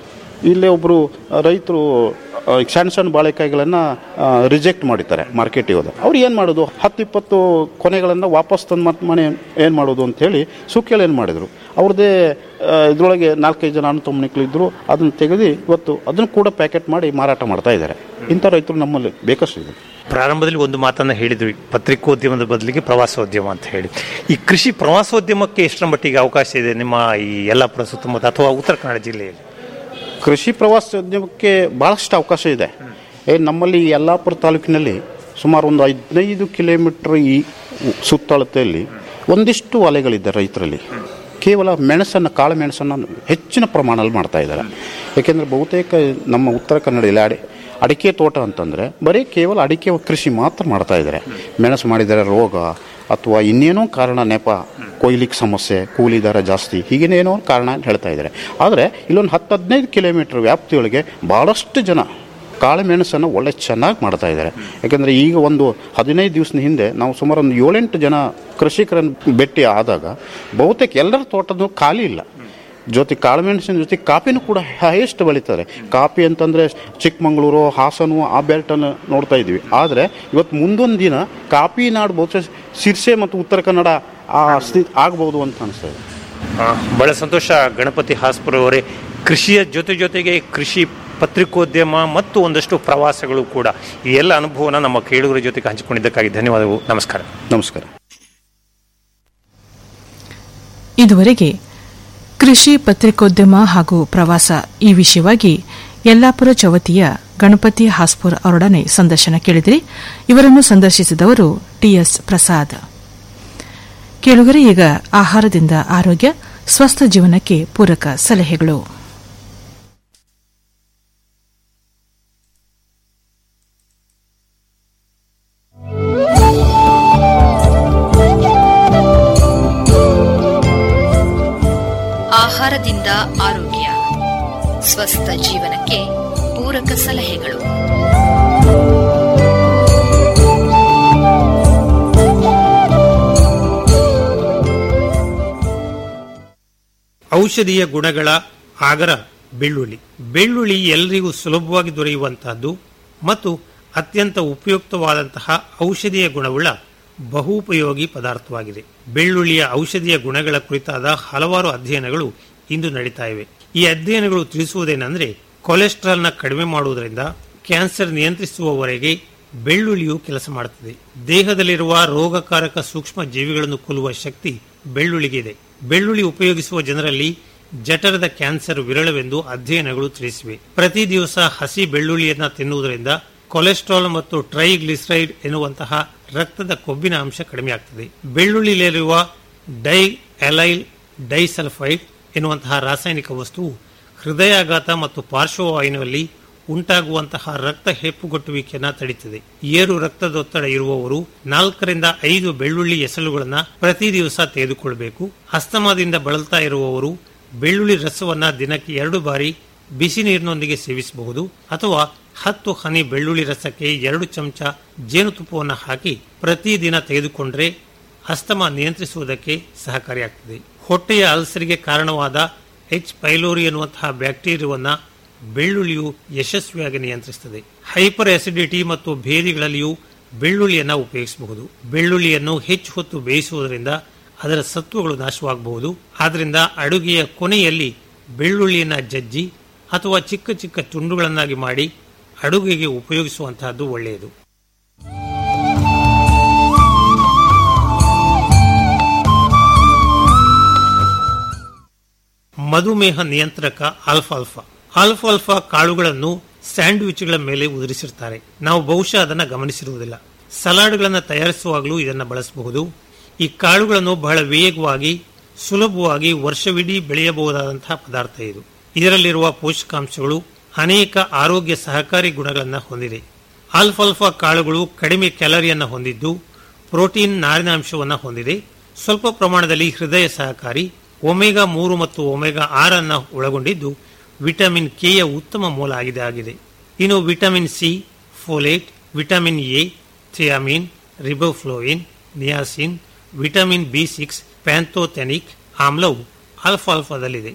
ಇಲ್ಲೇ ಒಬ್ಬರು ರೈತರು ಆ, ಸಣ್ಣ ಸಣ್ಣ ಬಾಳೆಕಾಯಿಗಳನ್ನು ರಿಜೆಕ್ಟ್ ಮಾಡಿದ್ದಾರೆ ಮಾರ್ಕೆಟಿಗೆ ಹೋದ ಅವ್ರು ಏನು ಮಾಡೋದು ಹತ್ತು ಇಪ್ಪತ್ತು ಕೊನೆಗಳನ್ನು ವಾಪಸ್ ತಂದು ಮತ್ತೆ ಮನೆ ಏನು ಮಾಡೋದು ಅಂತೇಳಿ ಸುಕ್ಕೇಳಿ ಏನು ಮಾಡಿದರು ಅವ್ರದ್ದೇ ಇದರೊಳಗೆ ನಾಲ್ಕೈದು ಜನ ಅಣ್ಣ ಇದ್ದರು ಅದನ್ನು ತೆಗೆದು ಇವತ್ತು ಅದನ್ನು ಕೂಡ ಪ್ಯಾಕೆಟ್ ಮಾಡಿ ಮಾರಾಟ ಮಾಡ್ತಾ ಇದ್ದಾರೆ ಇಂಥ ರೈತರು ನಮ್ಮಲ್ಲಿ ಬೇಕಷ್ಟು ಇದೆ ಪ್ರಾರಂಭದಲ್ಲಿ ಒಂದು ಮಾತನ್ನ ಹೇಳಿದ್ವಿ ಪತ್ರಿಕೋದ್ಯಮದ ಬದಲಿಗೆ ಪ್ರವಾಸೋದ್ಯಮ ಅಂತ ಹೇಳಿ ಈ ಕೃಷಿ ಪ್ರವಾಸೋದ್ಯಮಕ್ಕೆ ಎಷ್ಟರ ಮಟ್ಟಿಗೆ ಅವಕಾಶ ಇದೆ ನಿಮ್ಮ ಈ ಯಲ್ಲಾಪುರ ಸುತ್ತಮುತ್ತ ಅಥವಾ ಉತ್ತರ ಕನ್ನಡ ಜಿಲ್ಲೆಯಲ್ಲಿ ಕೃಷಿ ಪ್ರವಾಸೋದ್ಯಮಕ್ಕೆ ಭಾಳಷ್ಟು ಅವಕಾಶ ಇದೆ ಏ ನಮ್ಮಲ್ಲಿ ಯಲ್ಲಾಪುರ ತಾಲೂಕಿನಲ್ಲಿ ಸುಮಾರು ಒಂದು ಹದಿನೈದು ಕಿಲೋಮೀಟ್ರ್ ಈ ಸುತ್ತಳತೆಯಲ್ಲಿ ಒಂದಿಷ್ಟು ವಲಯಗಳಿದೆ ರೈತರಲ್ಲಿ ಕೇವಲ ಮೆಣಸನ್ನು ಕಾಳು ಮೆಣಸನ್ನು ಹೆಚ್ಚಿನ ಪ್ರಮಾಣದಲ್ಲಿ ಮಾಡ್ತಾ ಇದ್ದಾರೆ ಯಾಕೆಂದರೆ ಬಹುತೇಕ ನಮ್ಮ ಉತ್ತರ ಕನ್ನಡದಲ್ಲಿ ಅಡಿ ಅಡಿಕೆ ತೋಟ ಅಂತಂದರೆ ಬರೀ ಕೇವಲ ಅಡಿಕೆ ಕೃಷಿ ಮಾತ್ರ ಮಾಡ್ತಾ ಇದ್ದಾರೆ ಮೆಣಸು ಮಾಡಿದರೆ ರೋಗ ಅಥವಾ ಇನ್ನೇನೋ ಕಾರಣ ನೆಪ ಕೊಯ್ಲಿಕ್ಕೆ ಸಮಸ್ಯೆ ಕೂಲಿ ದರ ಜಾಸ್ತಿ ಹೀಗೇನೇನೋ ಕಾರಣ ಅಂತ ಹೇಳ್ತಾ ಇದ್ದಾರೆ ಆದರೆ ಇಲ್ಲೊಂದು ಹತ್ತು ಹದಿನೈದು ಕಿಲೋಮೀಟ್ರ್ ವ್ಯಾಪ್ತಿಯೊಳಗೆ ಭಾಳಷ್ಟು ಜನ ಕಾಳು ಮೆಣಸನ್ನು ಒಳ್ಳೆ ಚೆನ್ನಾಗಿ ಮಾಡ್ತಾ ಇದ್ದಾರೆ ಯಾಕೆಂದರೆ ಈಗ ಒಂದು ಹದಿನೈದು ದಿವಸದ ಹಿಂದೆ ನಾವು ಸುಮಾರು ಒಂದು ಏಳೆಂಟು ಜನ ಕೃಷಿಕರನ್ನು ಭೇಟಿ ಆದಾಗ ಬಹುತೇಕ ಎಲ್ಲರ ತೋಟದ್ದು ಖಾಲಿ ಇಲ್ಲ ಜೊತೆ ಕಾಳುಮೆಣಸಿನ ಜೊತೆ ಕಾಪಿನೂ ಕೂಡ ಹೈಯೆಸ್ಟ್ ಬೆಳೀತಾರೆ ಕಾಪಿ ಅಂತಂದರೆ ಚಿಕ್ಕಮಗಳೂರು ಹಾಸನು ಆ ಬೆಲ್ಟನ್ನು ನೋಡ್ತಾ ಇದ್ವಿ ಆದರೆ ಇವತ್ತು ಮುಂದೊಂದು ದಿನ ಕಾಪಿ ನಾಡು ಬಹುಶಃ ಸಿರ್ಸೆ ಮತ್ತು ಉತ್ತರ ಕನ್ನಡ ಆ ಸ್ಥಿತಿ ಆಗ್ಬೋದು ಅಂತ ಅನಿಸ್ತಾ ಇದೆ ಆ, ಬಹಳ ಸಂತೋಷ ಗಣಪತಿ ಹಾಸ್ಪುರ ಅವರೇ ಕೃಷಿಯ ಜೊತೆ ಜೊತೆಗೆ ಕೃಷಿ ಪತ್ರಿಕೋದ್ಯಮ ಮತ್ತು ಒಂದಷ್ಟು ಪ್ರವಾಸಗಳು ಕೂಡ ಈ ಎಲ್ಲ ಅನುಭವನ ನಮ್ಮ ಕೇಳುಗರ ಜೊತೆಗೆ ಹಂಚಿಕೊಂಡಿದ್ದಕ್ಕಾಗಿ ಧನ್ಯವಾದಗಳು ನಮಸ್ಕಾರ ನಮಸ್ಕಾರ ಇದುವರೆಗೆ ಕೃಷಿ ಪತ್ರಿಕೋದ್ಯಮ ಹಾಗೂ ಪ್ರವಾಸ ಈ ವಿಷಯವಾಗಿ ಯಲ್ಲಾಪುರ ಚವತಿಯ ಗಣಪತಿ ಹಾಸ್ಪುರ್ ಅವರೊಡನೆ ಸಂದರ್ಶನ ಕೇಳಿದಿರಿ ಇವರನ್ನು ಸಂದರ್ಶಿಸಿದವರು ಟಿಎಸ್ ಪ್ರಸಾದ್ ಕೇಳುಗರೆ ಈಗ ಆಹಾರದಿಂದ ಆರೋಗ್ಯ ಸ್ವಸ್ಥ ಜೀವನಕ್ಕೆ ಪೂರಕ ಸಲಹೆಗಳು ಆಹಾರದಿಂದ ಆರೋಗ್ಯ ಸ್ವಸ್ಥ ಜೀವನಕ್ಕೆ ಪೂರಕ ಸಲಹೆಗಳು ಔಷಧೀಯ ಗುಣಗಳ ಆಗರ ಬೆಳ್ಳುಳ್ಳಿ ಬೆಳ್ಳುಳ್ಳಿ ಎಲ್ಲರಿಗೂ ಸುಲಭವಾಗಿ ದೊರೆಯುವಂತಹದ್ದು ಮತ್ತು ಅತ್ಯಂತ ಉಪಯುಕ್ತವಾದಂತಹ ಔಷಧೀಯ ಗುಣವುಳ್ಳ ಬಹುಪಯೋಗಿ ಪದಾರ್ಥವಾಗಿದೆ ಬೆಳ್ಳುಳ್ಳಿಯ ಔಷಧೀಯ ಗುಣಗಳ ಕುರಿತಾದ ಹಲವಾರು ಅಧ್ಯಯನಗಳು ಇಂದು ನಡೀತಾ ಇವೆ ಈ ಅಧ್ಯಯನಗಳು ತಿಳಿಸುವುದೇನೆಂದರೆ ಕೊಲೆಸ್ಟ್ರಾಲ್ನ ಕಡಿಮೆ ಮಾಡುವುದರಿಂದ ಕ್ಯಾನ್ಸರ್ ನಿಯಂತ್ರಿಸುವವರೆಗೆ ಬೆಳ್ಳುಳ್ಳಿಯು ಕೆಲಸ ಮಾಡುತ್ತದೆ ದೇಹದಲ್ಲಿರುವ ರೋಗಕಾರಕ ಸೂಕ್ಷ್ಮ ಜೀವಿಗಳನ್ನು ಕೊಲ್ಲುವ ಶಕ್ತಿ ಬೆಳ್ಳುಳ್ಳಿಗೆ ಇದೆ ಬೆಳ್ಳುಳ್ಳಿ ಉಪಯೋಗಿಸುವ ಜನರಲ್ಲಿ ಜಠರದ ಕ್ಯಾನ್ಸರ್ ವಿರಳವೆಂದು ಅಧ್ಯಯನಗಳು ತಿಳಿಸಿವೆ ಪ್ರತಿ ದಿವಸ ಹಸಿ ಬೆಳ್ಳುಳ್ಳಿಯನ್ನ ತಿನ್ನುವುದರಿಂದ ಕೊಲೆಸ್ಟ್ರಾಲ್ ಮತ್ತು ಟ್ರೈಗ್ಲಿಸರೈಡ್ ಎನ್ನುವಂತಹ ರಕ್ತದ ಕೊಬ್ಬಿನ ಅಂಶ ಕಡಿಮೆಯಾಗ್ತದೆ ಬೆಳ್ಳುಳ್ಳಿಯಲ್ಲಿರುವ ಡೈ ಅಲೈಲ್ ಡೈಸಲ್ಫೈಡ್ ಎನ್ನುವಂತಹ ರಾಸಾಯನಿಕ ವಸ್ತುವು ಹೃದಯಾಘಾತ ಮತ್ತು ಪಾರ್ಶ್ವವಾಯುವಿನಲ್ಲಿ ಉಂಟಾಗುವಂತಹ ರಕ್ತ ಹೆಪ್ಪುಗಟ್ಟುವಿಕೆಯನ್ನ ತಡೆಯುತ್ತದೆ ಏರು ರಕ್ತದೊತ್ತಡ ಇರುವವರು ನಾಲ್ಕರಿಂದ ಐದು ಬೆಳ್ಳುಳ್ಳಿ ಎಸಳುಗಳನ್ನ ಪ್ರತಿ ದಿವಸ ತೆಗೆದುಕೊಳ್ಳಬೇಕು ಅಸ್ತಮಾದಿಂದ ಬಳಲ್ತಾ ಇರುವವರು ಬೆಳ್ಳುಳ್ಳಿ ರಸವನ್ನ ದಿನಕ್ಕೆ ಎರಡು ಬಾರಿ ಬಿಸಿ ನೀರಿನೊಂದಿಗೆ ಸೇವಿಸಬಹುದು ಅಥವಾ ಹತ್ತು ಹನಿ ಬೆಳ್ಳುಳ್ಳಿ ರಸಕ್ಕೆ ಎರಡು ಚಮಚ ಜೇನುತುಪ್ಪವನ್ನು ಹಾಕಿ ಪ್ರತಿದಿನ ತೆಗೆದುಕೊಂಡ್ರೆ ಅಸ್ತಮ ನಿಯಂತ್ರಿಸುವುದಕ್ಕೆ ಸಹಕಾರಿಯಾಗ್ತದೆ ಹೊಟ್ಟೆಯ ಅಲ್ಸರಿಗೆ ಕಾರಣವಾದ ಎಚ್ ಪೈಲೋರಿ ಎನ್ನುವಂತಹ ಬ್ಯಾಕ್ಟೀರಿಯಾವನ್ನ ಬೆಳ್ಳುಳ್ಳಿಯು ಯಶಸ್ವಿಯಾಗಿ ನಿಯಂತ್ರಿಸುತ್ತದೆ ಹೈಪರ್ ಅಸಿಡಿಟಿ ಮತ್ತು ಭೇದಿಗಳಲ್ಲಿಯೂ ಬೆಳ್ಳುಳ್ಳಿಯನ್ನು ಉಪಯೋಗಿಸಬಹುದು ಬೆಳ್ಳುಳ್ಳಿಯನ್ನು ಹೆಚ್ಚು ಹೊತ್ತು ಬೇಯಿಸುವುದರಿಂದ ಅದರ ಸತ್ವಗಳು ನಾಶವಾಗಬಹುದು ಆದ್ದರಿಂದ ಅಡುಗೆಯ ಕೊನೆಯಲ್ಲಿ ಬೆಳ್ಳುಳ್ಳಿಯನ್ನ ಜಜ್ಜಿ ಅಥವಾ ಚಿಕ್ಕ ಚಿಕ್ಕ ತುಂಡುಗಳನ್ನಾಗಿ ಮಾಡಿ ಅಡುಗೆಗೆ ಉಪಯೋಗಿಸುವಂತಹದ್ದು ಒಳ್ಳೆಯದು ಮಧುಮೇಹ ನಿಯಂತ್ರಕ ಆಲ್ಫಾಲ್ಫಾ ಆಲ್ಫಾಲ್ಫಾ ಕಾಳುಗಳನ್ನು ಸ್ಯಾಂಡ್ವಿಚ್ಗಳ ಮೇಲೆ ಉದುರಿಸಿರ್ತಾರೆ ನಾವು ಬಹುಶಃ ಅದನ್ನು ಗಮನಿಸಿರುವುದಿಲ್ಲ ಸಲಾಡ್ಗಳನ್ನು ತಯಾರಿಸುವಾಗಲೂ ಇದನ್ನು ಬಳಸಬಹುದು ಈ ಕಾಳುಗಳನ್ನು ಬಹಳ ವೇಗವಾಗಿ ಸುಲಭವಾಗಿ ವರ್ಷವಿಡೀ ಬೆಳೆಯಬಹುದಾದಂತಹ ಪದಾರ್ಥ ಇದು ಇದರಲ್ಲಿರುವ ಪೋಷಕಾಂಶಗಳು ಅನೇಕ ಆರೋಗ್ಯ ಸಹಕಾರಿ ಗುಣಗಳನ್ನು ಹೊಂದಿದೆ ಆಲ್ಫಾಲ್ಫಾ ಕಾಳುಗಳು ಕಡಿಮೆ ಕ್ಯಾಲರಿಯನ್ನು ಹೊಂದಿದ್ದು ಪ್ರೋಟೀನ್ ನಾರಿನಾಂಶವನ್ನು ಹೊಂದಿದೆ ಸ್ವಲ್ಪ ಪ್ರಮಾಣದಲ್ಲಿ ಹೃದಯ ಸಹಕಾರಿ ಒಮೆಗಾ ಮೂರು ಮತ್ತು ಒಮೆಗಾ ಆರ್ ಅನ್ನು ಒಳಗೊಂಡಿದ್ದು ವಿಟಮಿನ್ ಕೆಯ ಉತ್ತಮ ಮೂಲ ಆಗಿದೆ ಆಗಿದೆ ಇನ್ನು vitamin C folate vitamin A thiamine riboflavin niacin vitamin B six pantothenic ಆಮ್ಲವು ಆಲ್ಫಾಲ್ಫಾದಲ್ಲಿದೆ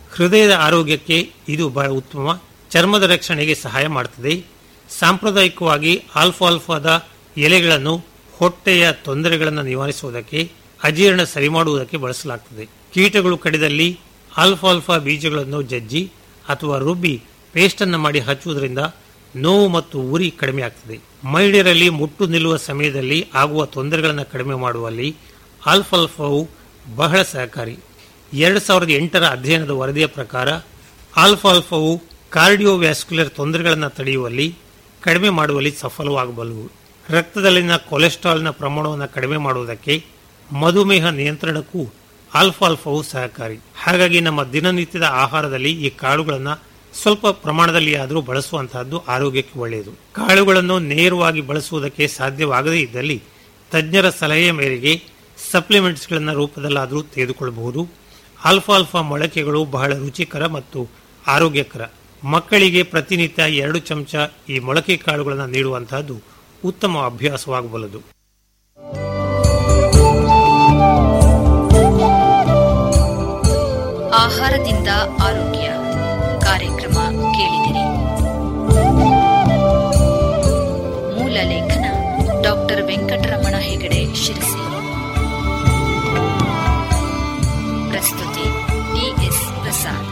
ಹೃದಯದ ಆರೋಗ್ಯಕ್ಕೆ ಇದು ಬಹಳ ಉತ್ತಮ ಚರ್ಮದ ರಕ್ಷಣೆಗೆ ಸಹಾಯ ಮಾಡುತ್ತದೆ ಸಾಂಪ್ರದಾಯಿಕವಾಗಿ ಆಲ್ಫಾಲ್ಫಾದ ಎಲೆಗಳನ್ನು ಹೊಟ್ಟೆಯ ತೊಂದರೆಗಳನ್ನು ನಿವಾರಿಸುವುದಕ್ಕೆ ಅಜೀರ್ಣ ಸರಿ ಮಾಡುವುದಕ್ಕೆ ಬಳಸಲಾಗುತ್ತದೆ ಕೀಟಗಳು ಕಡಿದಲ್ಲಿ ಆಲ್ಫಾಲ್ಫಾ ಬೀಜಗಳನ್ನು ಜಜ್ಜಿ ಅಥವಾ ರುಬ್ಬಿ ಪೇಸ್ಟ್ ಅನ್ನು ಮಾಡಿ ಹಚ್ಚುವುದರಿಂದ ನೋವು ಮತ್ತು ಉರಿ ಕಡಿಮೆ ಆಗ್ತದೆ ಮಹಿಳೆಯರಲ್ಲಿ ಮುಟ್ಟು ನಿಲ್ಲುವ ಸಮಯದಲ್ಲಿ ಆಗುವ ತೊಂದರೆಗಳನ್ನು ಕಡಿಮೆ ಮಾಡುವಲ್ಲಿ ಆಲ್ಫಾಲ್ಫಾವು ಬಹಳ ಸಹಕಾರಿ ಎರಡು ಸಾವಿರದ ಎಂಟರ ಅಧ್ಯಯನದ ವರದಿಯ ಪ್ರಕಾರ ಆಲ್ಫಾಲ್ಫಾವು ಕಾರ್ಡಿಯೋವ್ಯಾಸ್ಕ್ಯುಲರ್ ತೊಂದರೆಗಳನ್ನು ತಡೆಯುವಲ್ಲಿ ಕಡಿಮೆ ಮಾಡುವಲ್ಲಿ ಸಫಲವಾಗಬಲ್ಲವು ರಕ್ತದಲ್ಲಿನ ಕೊಲೆಸ್ಟ್ರಾಲ್ನ ಪ್ರಮಾಣವನ್ನು ಕಡಿಮೆ ಮಾಡುವುದಕ್ಕೆ ಮಧುಮೇಹ ನಿಯಂತ್ರಣಕ್ಕೂ ಆಲ್ಫಾಲ್ಫಾವು ಸಹಕಾರಿ ಹಾಗಾಗಿ ನಮ್ಮ ದಿನನಿತ್ಯದ ಆಹಾರದಲ್ಲಿ ಈ ಕಾಳುಗಳನ್ನು ಸ್ವಲ್ಪ ಪ್ರಮಾಣದಲ್ಲಿ ಆದರೂ ಬಳಸುವಂತಹದ್ದು ಆರೋಗ್ಯಕ್ಕೆ ಒಳ್ಳೆಯದು ಕಾಳುಗಳನ್ನು ನೇರವಾಗಿ ಬಳಸುವುದಕ್ಕೆ ಸಾಧ್ಯವಾಗದೇ ಇದ್ದಲ್ಲಿ ತಜ್ಞರ ಸಲಹೆಯ ಮೇರೆಗೆ ಸಪ್ಲಿಮೆಂಟ್ಸ್ಗಳನ್ನ ರೂಪದಲ್ಲಾದರೂ ತೆಗೆದುಕೊಳ್ಳಬಹುದು ಆಲ್ಫಾಲ್ಫಾ ಮೊಳಕೆಗಳು ಬಹಳ ರುಚಿಕರ ಮತ್ತು ಆರೋಗ್ಯಕರ ಮಕ್ಕಳಿಗೆ ಪ್ರತಿನಿತ್ಯ ಎರಡು ಚಮಚ ಈ ಮೊಳಕೆ ಕಾಳುಗಳನ್ನು ನೀಡುವಂತಹದ್ದು ಉತ್ತಮ ಅಭ್ಯಾಸವಾಗಬಲ್ಲದು ಆಹಾರದಿಂದ ಆರೋಗ್ಯ ಕಾರ್ಯಕ್ರಮ ಕೇಳಿದಿರಿ ಮೂಲ ಲೇಖನ ಡಾಕ್ಟರ್ ವೆಂಕಟರಮಣ ಹೆಗಡೆ ಶಿರಸಿ ಪ್ರಸ್ತುತಿ ಡಿಎಸ್ ಪ್ರಸಾದ್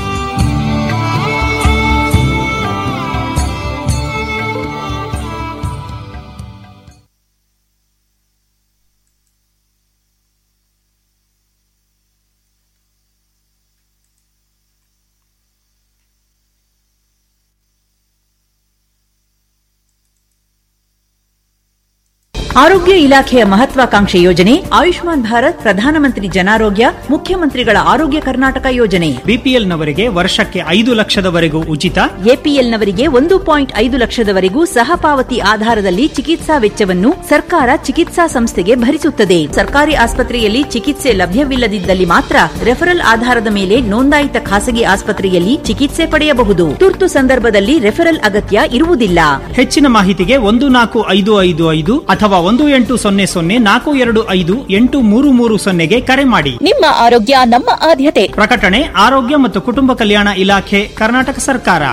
ಆರೋಗ್ಯ ಇಲಾಖೆಯ ಮಹತ್ವಾಕಾಂಕ್ಷೆ ಯೋಜನೆ ಆಯುಷ್ಮಾನ್ ಭಾರತ್ ಪ್ರಧಾನಮಂತ್ರಿ ಜನಾರೋಗ್ಯ ಮುಖ್ಯಮಂತ್ರಿಗಳ ಆರೋಗ್ಯ ಕರ್ನಾಟಕ ಯೋಜನೆ ಬಿಪಿಎಲ್ನವರಿಗೆ ವರ್ಷಕ್ಕೆ ಐದು ಲಕ್ಷದವರೆಗೂ ಉಚಿತ ಎಪಿಎಲ್ನವರಿಗೆ ಒಂದು ಪಾಯಿಂಟ್ ಐದು ಲಕ್ಷದವರೆಗೂ ಸಹಪಾವತಿ ಆಧಾರದಲ್ಲಿ ಚಿಕಿತ್ಸಾ ವೆಚ್ಚವನ್ನು ಸರ್ಕಾರ ಚಿಕಿತ್ಸಾ ಸಂಸ್ಥೆಗೆ ಭರಿಸುತ್ತದೆ ಸರ್ಕಾರಿ ಆಸ್ಪತ್ರೆಯಲ್ಲಿ ಚಿಕಿತ್ಸೆ ಲಭ್ಯವಿಲ್ಲದಿದ್ದಲ್ಲಿ ಮಾತ್ರ ರೆಫರಲ್ ಆಧಾರದ ಮೇಲೆ ನೋಂದಾಯಿತ ಖಾಸಗಿ ಆಸ್ಪತ್ರೆಯಲ್ಲಿ ಚಿಕಿತ್ಸೆ ಪಡೆಯಬಹುದು ತುರ್ತು ಸಂದರ್ಭದಲ್ಲಿ ರೆಫರಲ್ ಅಗತ್ಯ ಇರುವುದಿಲ್ಲ ಹೆಚ್ಚಿನ ಮಾಹಿತಿಗೆ ಒಂದು ನಾಲ್ಕು ಐದು ಐದು ಐದು ಅಥವಾ ಒಂದು ಎಂಟು ಸೊನ್ನೆ ಸೊನ್ನೆ ನಾಲ್ಕು ಎರಡು ಐದು ಎಂಟು ಮೂರು ಮೂರು ಸೊನ್ನೆಗೆ ಕರೆ ಮಾಡಿ ನಿಮ್ಮ ಆರೋಗ್ಯ ನಮ್ಮ ಆದ್ಯತೆ ಪ್ರಕಟಣೆ ಆರೋಗ್ಯ ಮತ್ತು ಕುಟುಂಬ ಕಲ್ಯಾಣ ಇಲಾಖೆ ಕರ್ನಾಟಕ ಸರ್ಕಾರ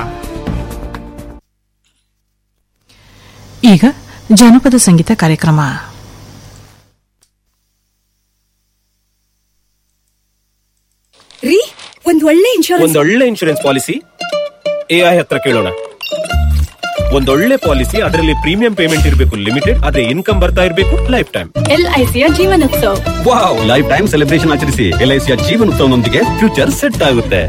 ಈಗ ಜಾನಪದ ಸಂಗೀತ ಕಾರ್ಯಕ್ರಮ ರೀ ಒಂದ್ ಒಳ್ಳೆ ಇನ್ಶೂರೆನ್ಸ್ ಒಂದೊಳ್ಳೆ ಇನ್ಶೂರೆನ್ಸ್ ಪಾಲಿಸಿ ಎಐ ಹತ್ರ ಕೇಳೋಣ ಒಂದೊಳ್ಳೆ ಪಾಲಿಸಿ ಅದರಲ್ಲಿ ಪ್ರೀಮಿಯಂ ಪೇಮೆಂಟ್ ಇರಬೇಕು ಲಿಮಿಟೆಡ್ ಅದೇ ಇನ್ಕಮ್ ಬರ್ತಾ ಇರಬೇಕು ಲೈಫ್ ಟೈಮ್ ಎಲ್ಐಸಿಯ Jeevan Utsav wow life time celebration ಆಚರಿಸಿ ಎಲ್ಐಸಿಯ ಜೀವನೋತ್ಸವನೊಂದಿಗೆ ಫ್ಯೂಚರ್ ಸೆಟ್ ಆಗುತ್ತೆ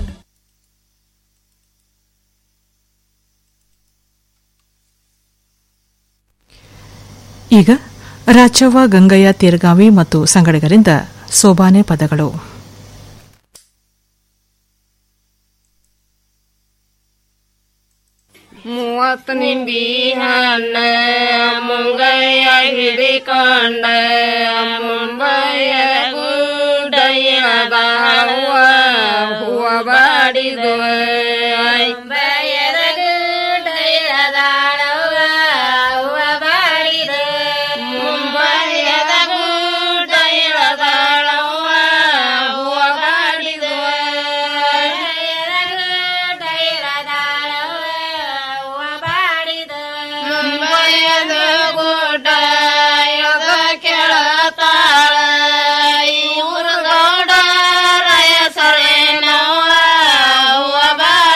ಈಗ ರಾಚವ್ವ ಗಂಗಯ್ಯ ತೀರ್ಗಾವಿ ಮತ್ತು ಸಂಗಡಿಗರಿಂದ ಸೋಬಾನೆ ಪದಗಳು ಮೂವತ್ತು ನಿಂಬಿ ಹಣ್ಣ ಮುಂಗಯ್ಯ ಹಿಡಿಕೊಂಡ ಮುಂಬೈಯ ಗುಡ್ಡಯ್ಯದ ಹೂವ ಹೂವ ಬಾಡಿದು ಮುಂಬೈಯದ ಗುಡ್ಡಯ್ಯದ ಹೂವ ಬಾಡಿದ ಮುಂಬೈಯದ ಗುಡ್ಡಯ್ಯದ ಹೂವ ಬಾಡಿದು ಮುಂಬೈಯದ ಗುಡ್ಡ ಯೋಗ ಕೆಳತಾಳ ಇವ್ರ ಗೌಡ ರಯ ಸಳೆ ನೋವ ಹೂವ ಬಾಡಿ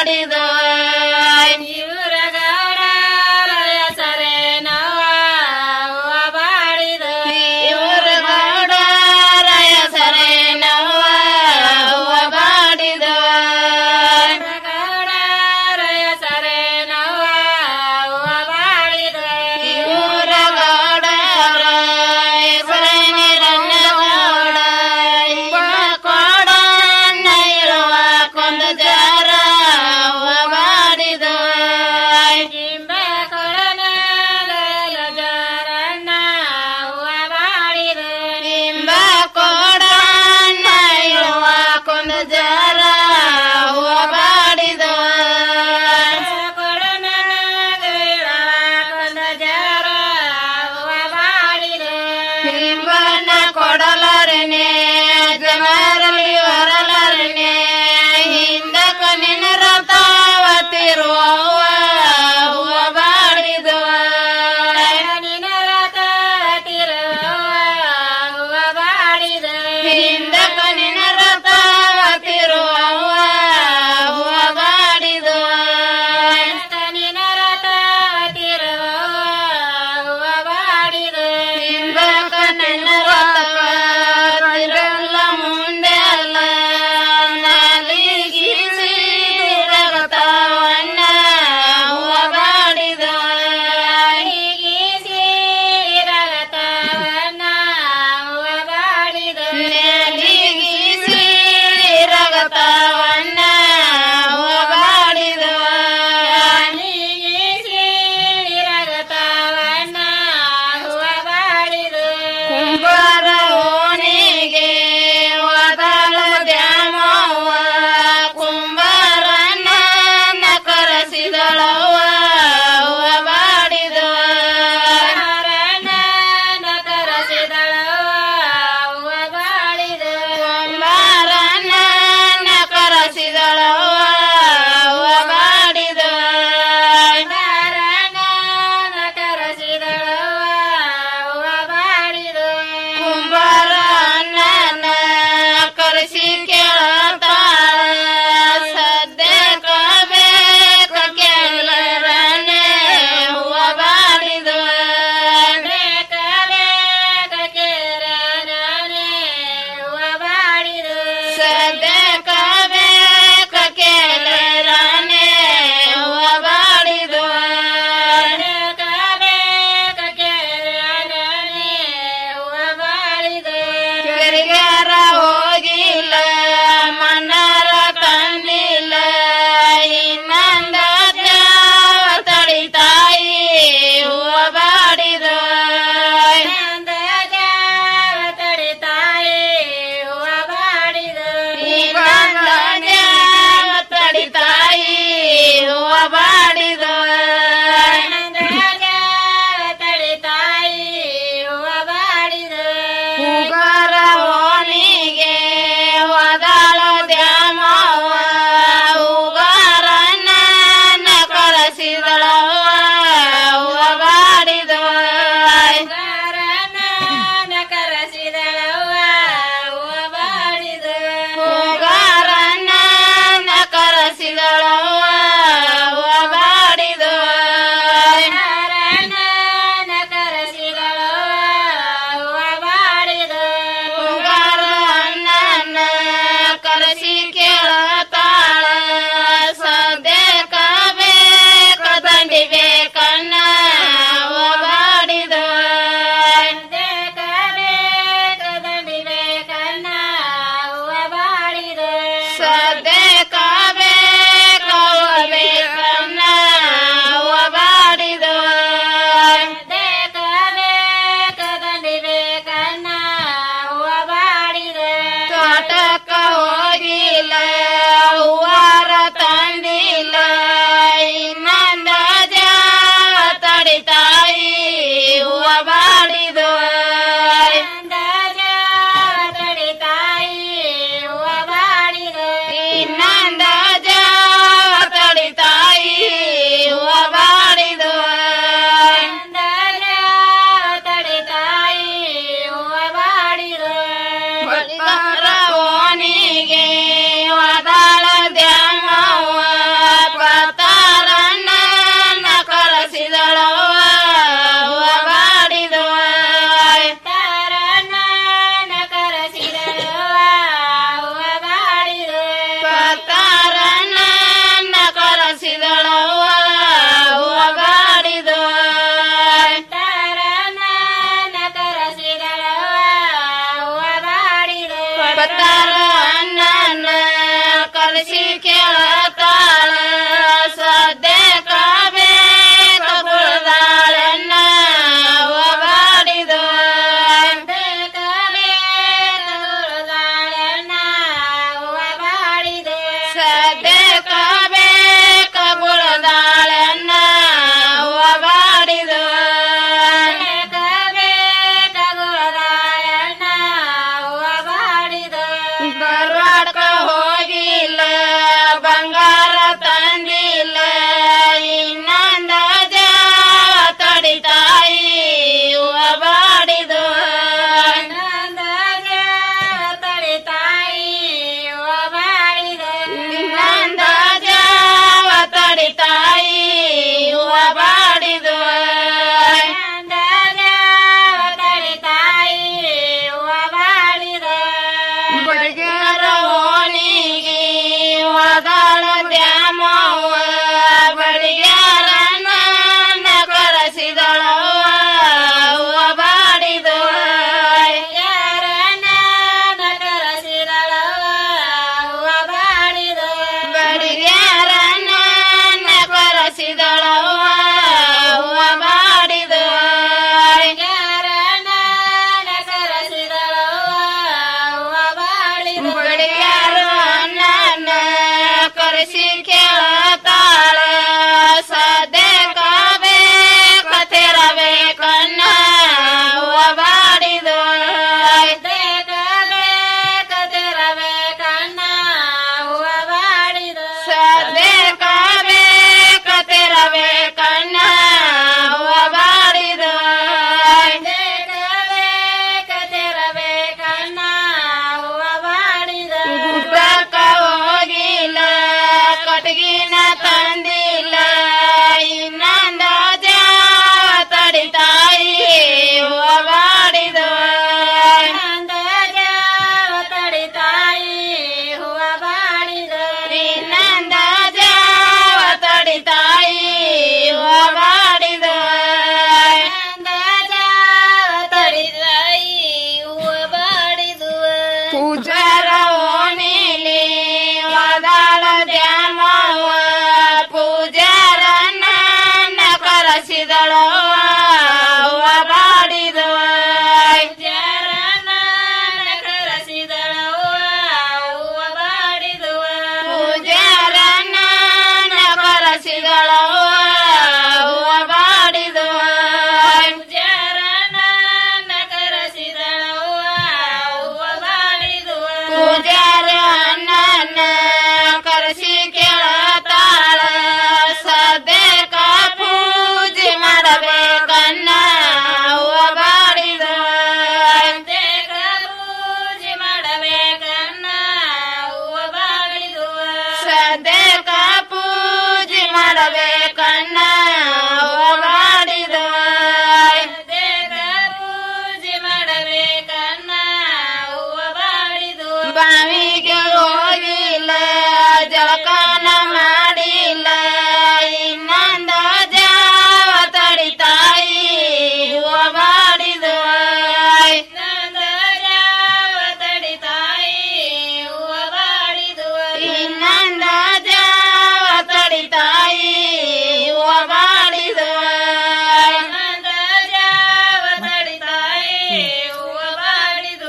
ತಾಯಿ ಹೂವ ಬಾಡಿದು ನಂದ ಜಾವ ತಡಿ ತಾಯಿ ಹೂವ ಬಾಡಿದು ಇನ್ನಂದ ಜಾವ ತಡಿ ತಾಯಿ ಹೂವ ಬಾಡಿದು ನಂದ ಜಾವ ತಡಿ ತಾಯಿ ಹೂವ ಬಾಡಿದು ಪೂಜಾರ ಓಣಿಲಿ ವಾದಾಳ ದ್ಯಾಮವ್ವ ಪೂಜಾರ ನನ್ನ ಕರೆಸಿದಳು ಹೂವ ಬಾಡಿದು ಪೂಜಾರ ನನ್ನ ಕರೆಸಿದಳು ಹೂವ ಬಾಡಿದು ಪೂಜಾರ ನನ್ನ ಕರೆಸಿದಳು ಹೂವ ಬಾಡಿದು ಪೂಜಾರ ನನ್ನ ಕರೆಸಿದಳು ಹೂವ ಬಾಡಿದು ಪೂಜಾರ ನನ್ನ ಕರೆಸಿ ಕೇಳತಾಳ ಸದ್ಯಕ ಪೂಜೆ ಮಾಡಬೇಕನ್ನ ಹೂವ ಬಾಡಿದು ಸದ್ಯಕ ಪೂಜೆ ಮಾಡಬೇಕನ್ನ ಹೂವ ಬಾಡಿದು ಸದ್ಯಕ ಪೂಜೆ ಮಾಡಬೇಕನ್ನ ಹೂವ ಬಾಡಿದು ಸದ್ಯಕ ಪೂಜೆ ಮಾಡಬೇಕನ್ನ ಹೂವ ಬಾಡಿದು ಬಾವಿಗೆ ಹೋಗಿಲ್ಲ ಜಳಕನ ಮಾಡಿಲ್ಲ ಇನ್ನೊಂದ ಜಾವ ತಡಿ ತಾಯಿ ಹೂವ ಬಾಡಿದು ಇನ್ನೊಂದ ಜಾವ ತಡಿ ತಾಯಿ ಹೂವ ಬಾಡಿದು ಇನ್ನೊಂದ ಜಾವ ತಡಿ ತಾಯಿ ಹೂವ ಬಾಡಿದು ಇನ್ನೊಂದ ಜಾವ ತಡಿ ತಾಯಿ ಹೂವ ಬಾಡಿದು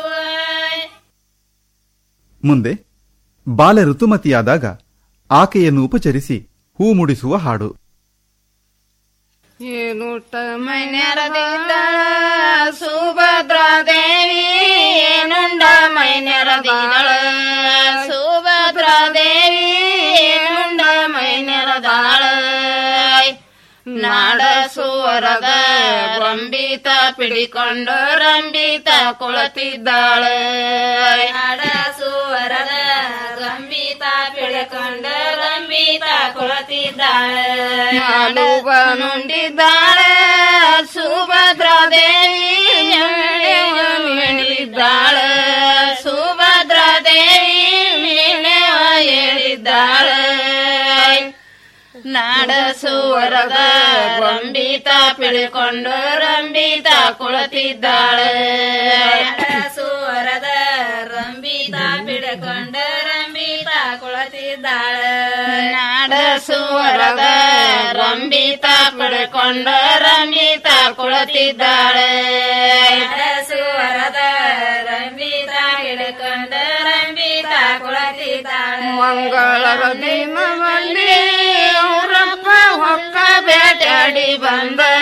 ಮುಂದೆ ಬಾಲ ಋತುಮತಿಯಾದಾಗ ಆಕೆಯನ್ನು ಉಪಚರಿಸಿ ಹೂ ಮುಡಿಸುವ ಹಾಡು ಏನುಟ ಮೈನೆರದಿದ್ದ ಸುಭದ್ರಾ ದೇವಿ ಏನುಂಡ ಮೈನೆರದಿದಳ ಸುಭದ್ರಾ ದೇವಿ ಏನುಂಡ ಮೈನೆರದಾಳ ನಾಡ ಸುವರದ ರಂಬಿತ ಪಿಡಿಕೊಂಡು ರಂಬಿತ ಕುಳತಿದ್ದಾಳ ನಾಡ ಸುವರದ ರಂಬಿತ ಪಿಡಿಕೊಂಡು ರಂಬಿತ ಕುಳತಿದ್ದಾಳ ನಾಡುವ ನುಂಡಿದ್ದಾಳೆ ಸುಭದ್ರಾ ದೇವಿ ಹೇಳಿದ್ದಾಳ ಸುಭದ್ರಾ ದೇವಿ ಮೀಣೆವ ಹೇಳಿದ್ದಾಳೆ ನಾಡ ಸುವರದ ರಂಬಿತ ಪಿಳಿಕೊಂಡು ರಂಬಿತ ಕುಳತಿದ್ದಾಳೆ ಸುವರದ ರಂಬಿತ ಪಿಡಿಕೊಂಡು ರಂಬಿತ ಕುಳತಿದ್ದಾಳೆ ನಾಡ ಸುವರದ ರಂಬಿತ ಪಿಡಿಕೊಂಡು ರಂಬಿತ ಕುಳತಿದ್ದಾಳೆ ಸುವರದ ರಂಬಿತ ಹಿಡ್ಕೊಂಡು ರಂಬಿತ ಕುಳತಿದ್ದಾಳೆ ಮಂಗಳರ ದಿನದಲ್ಲಿ ಅವರಪ್ಪ ಹೊಕ್ಕ ಬೇಟಾಡಿ ಬಂದ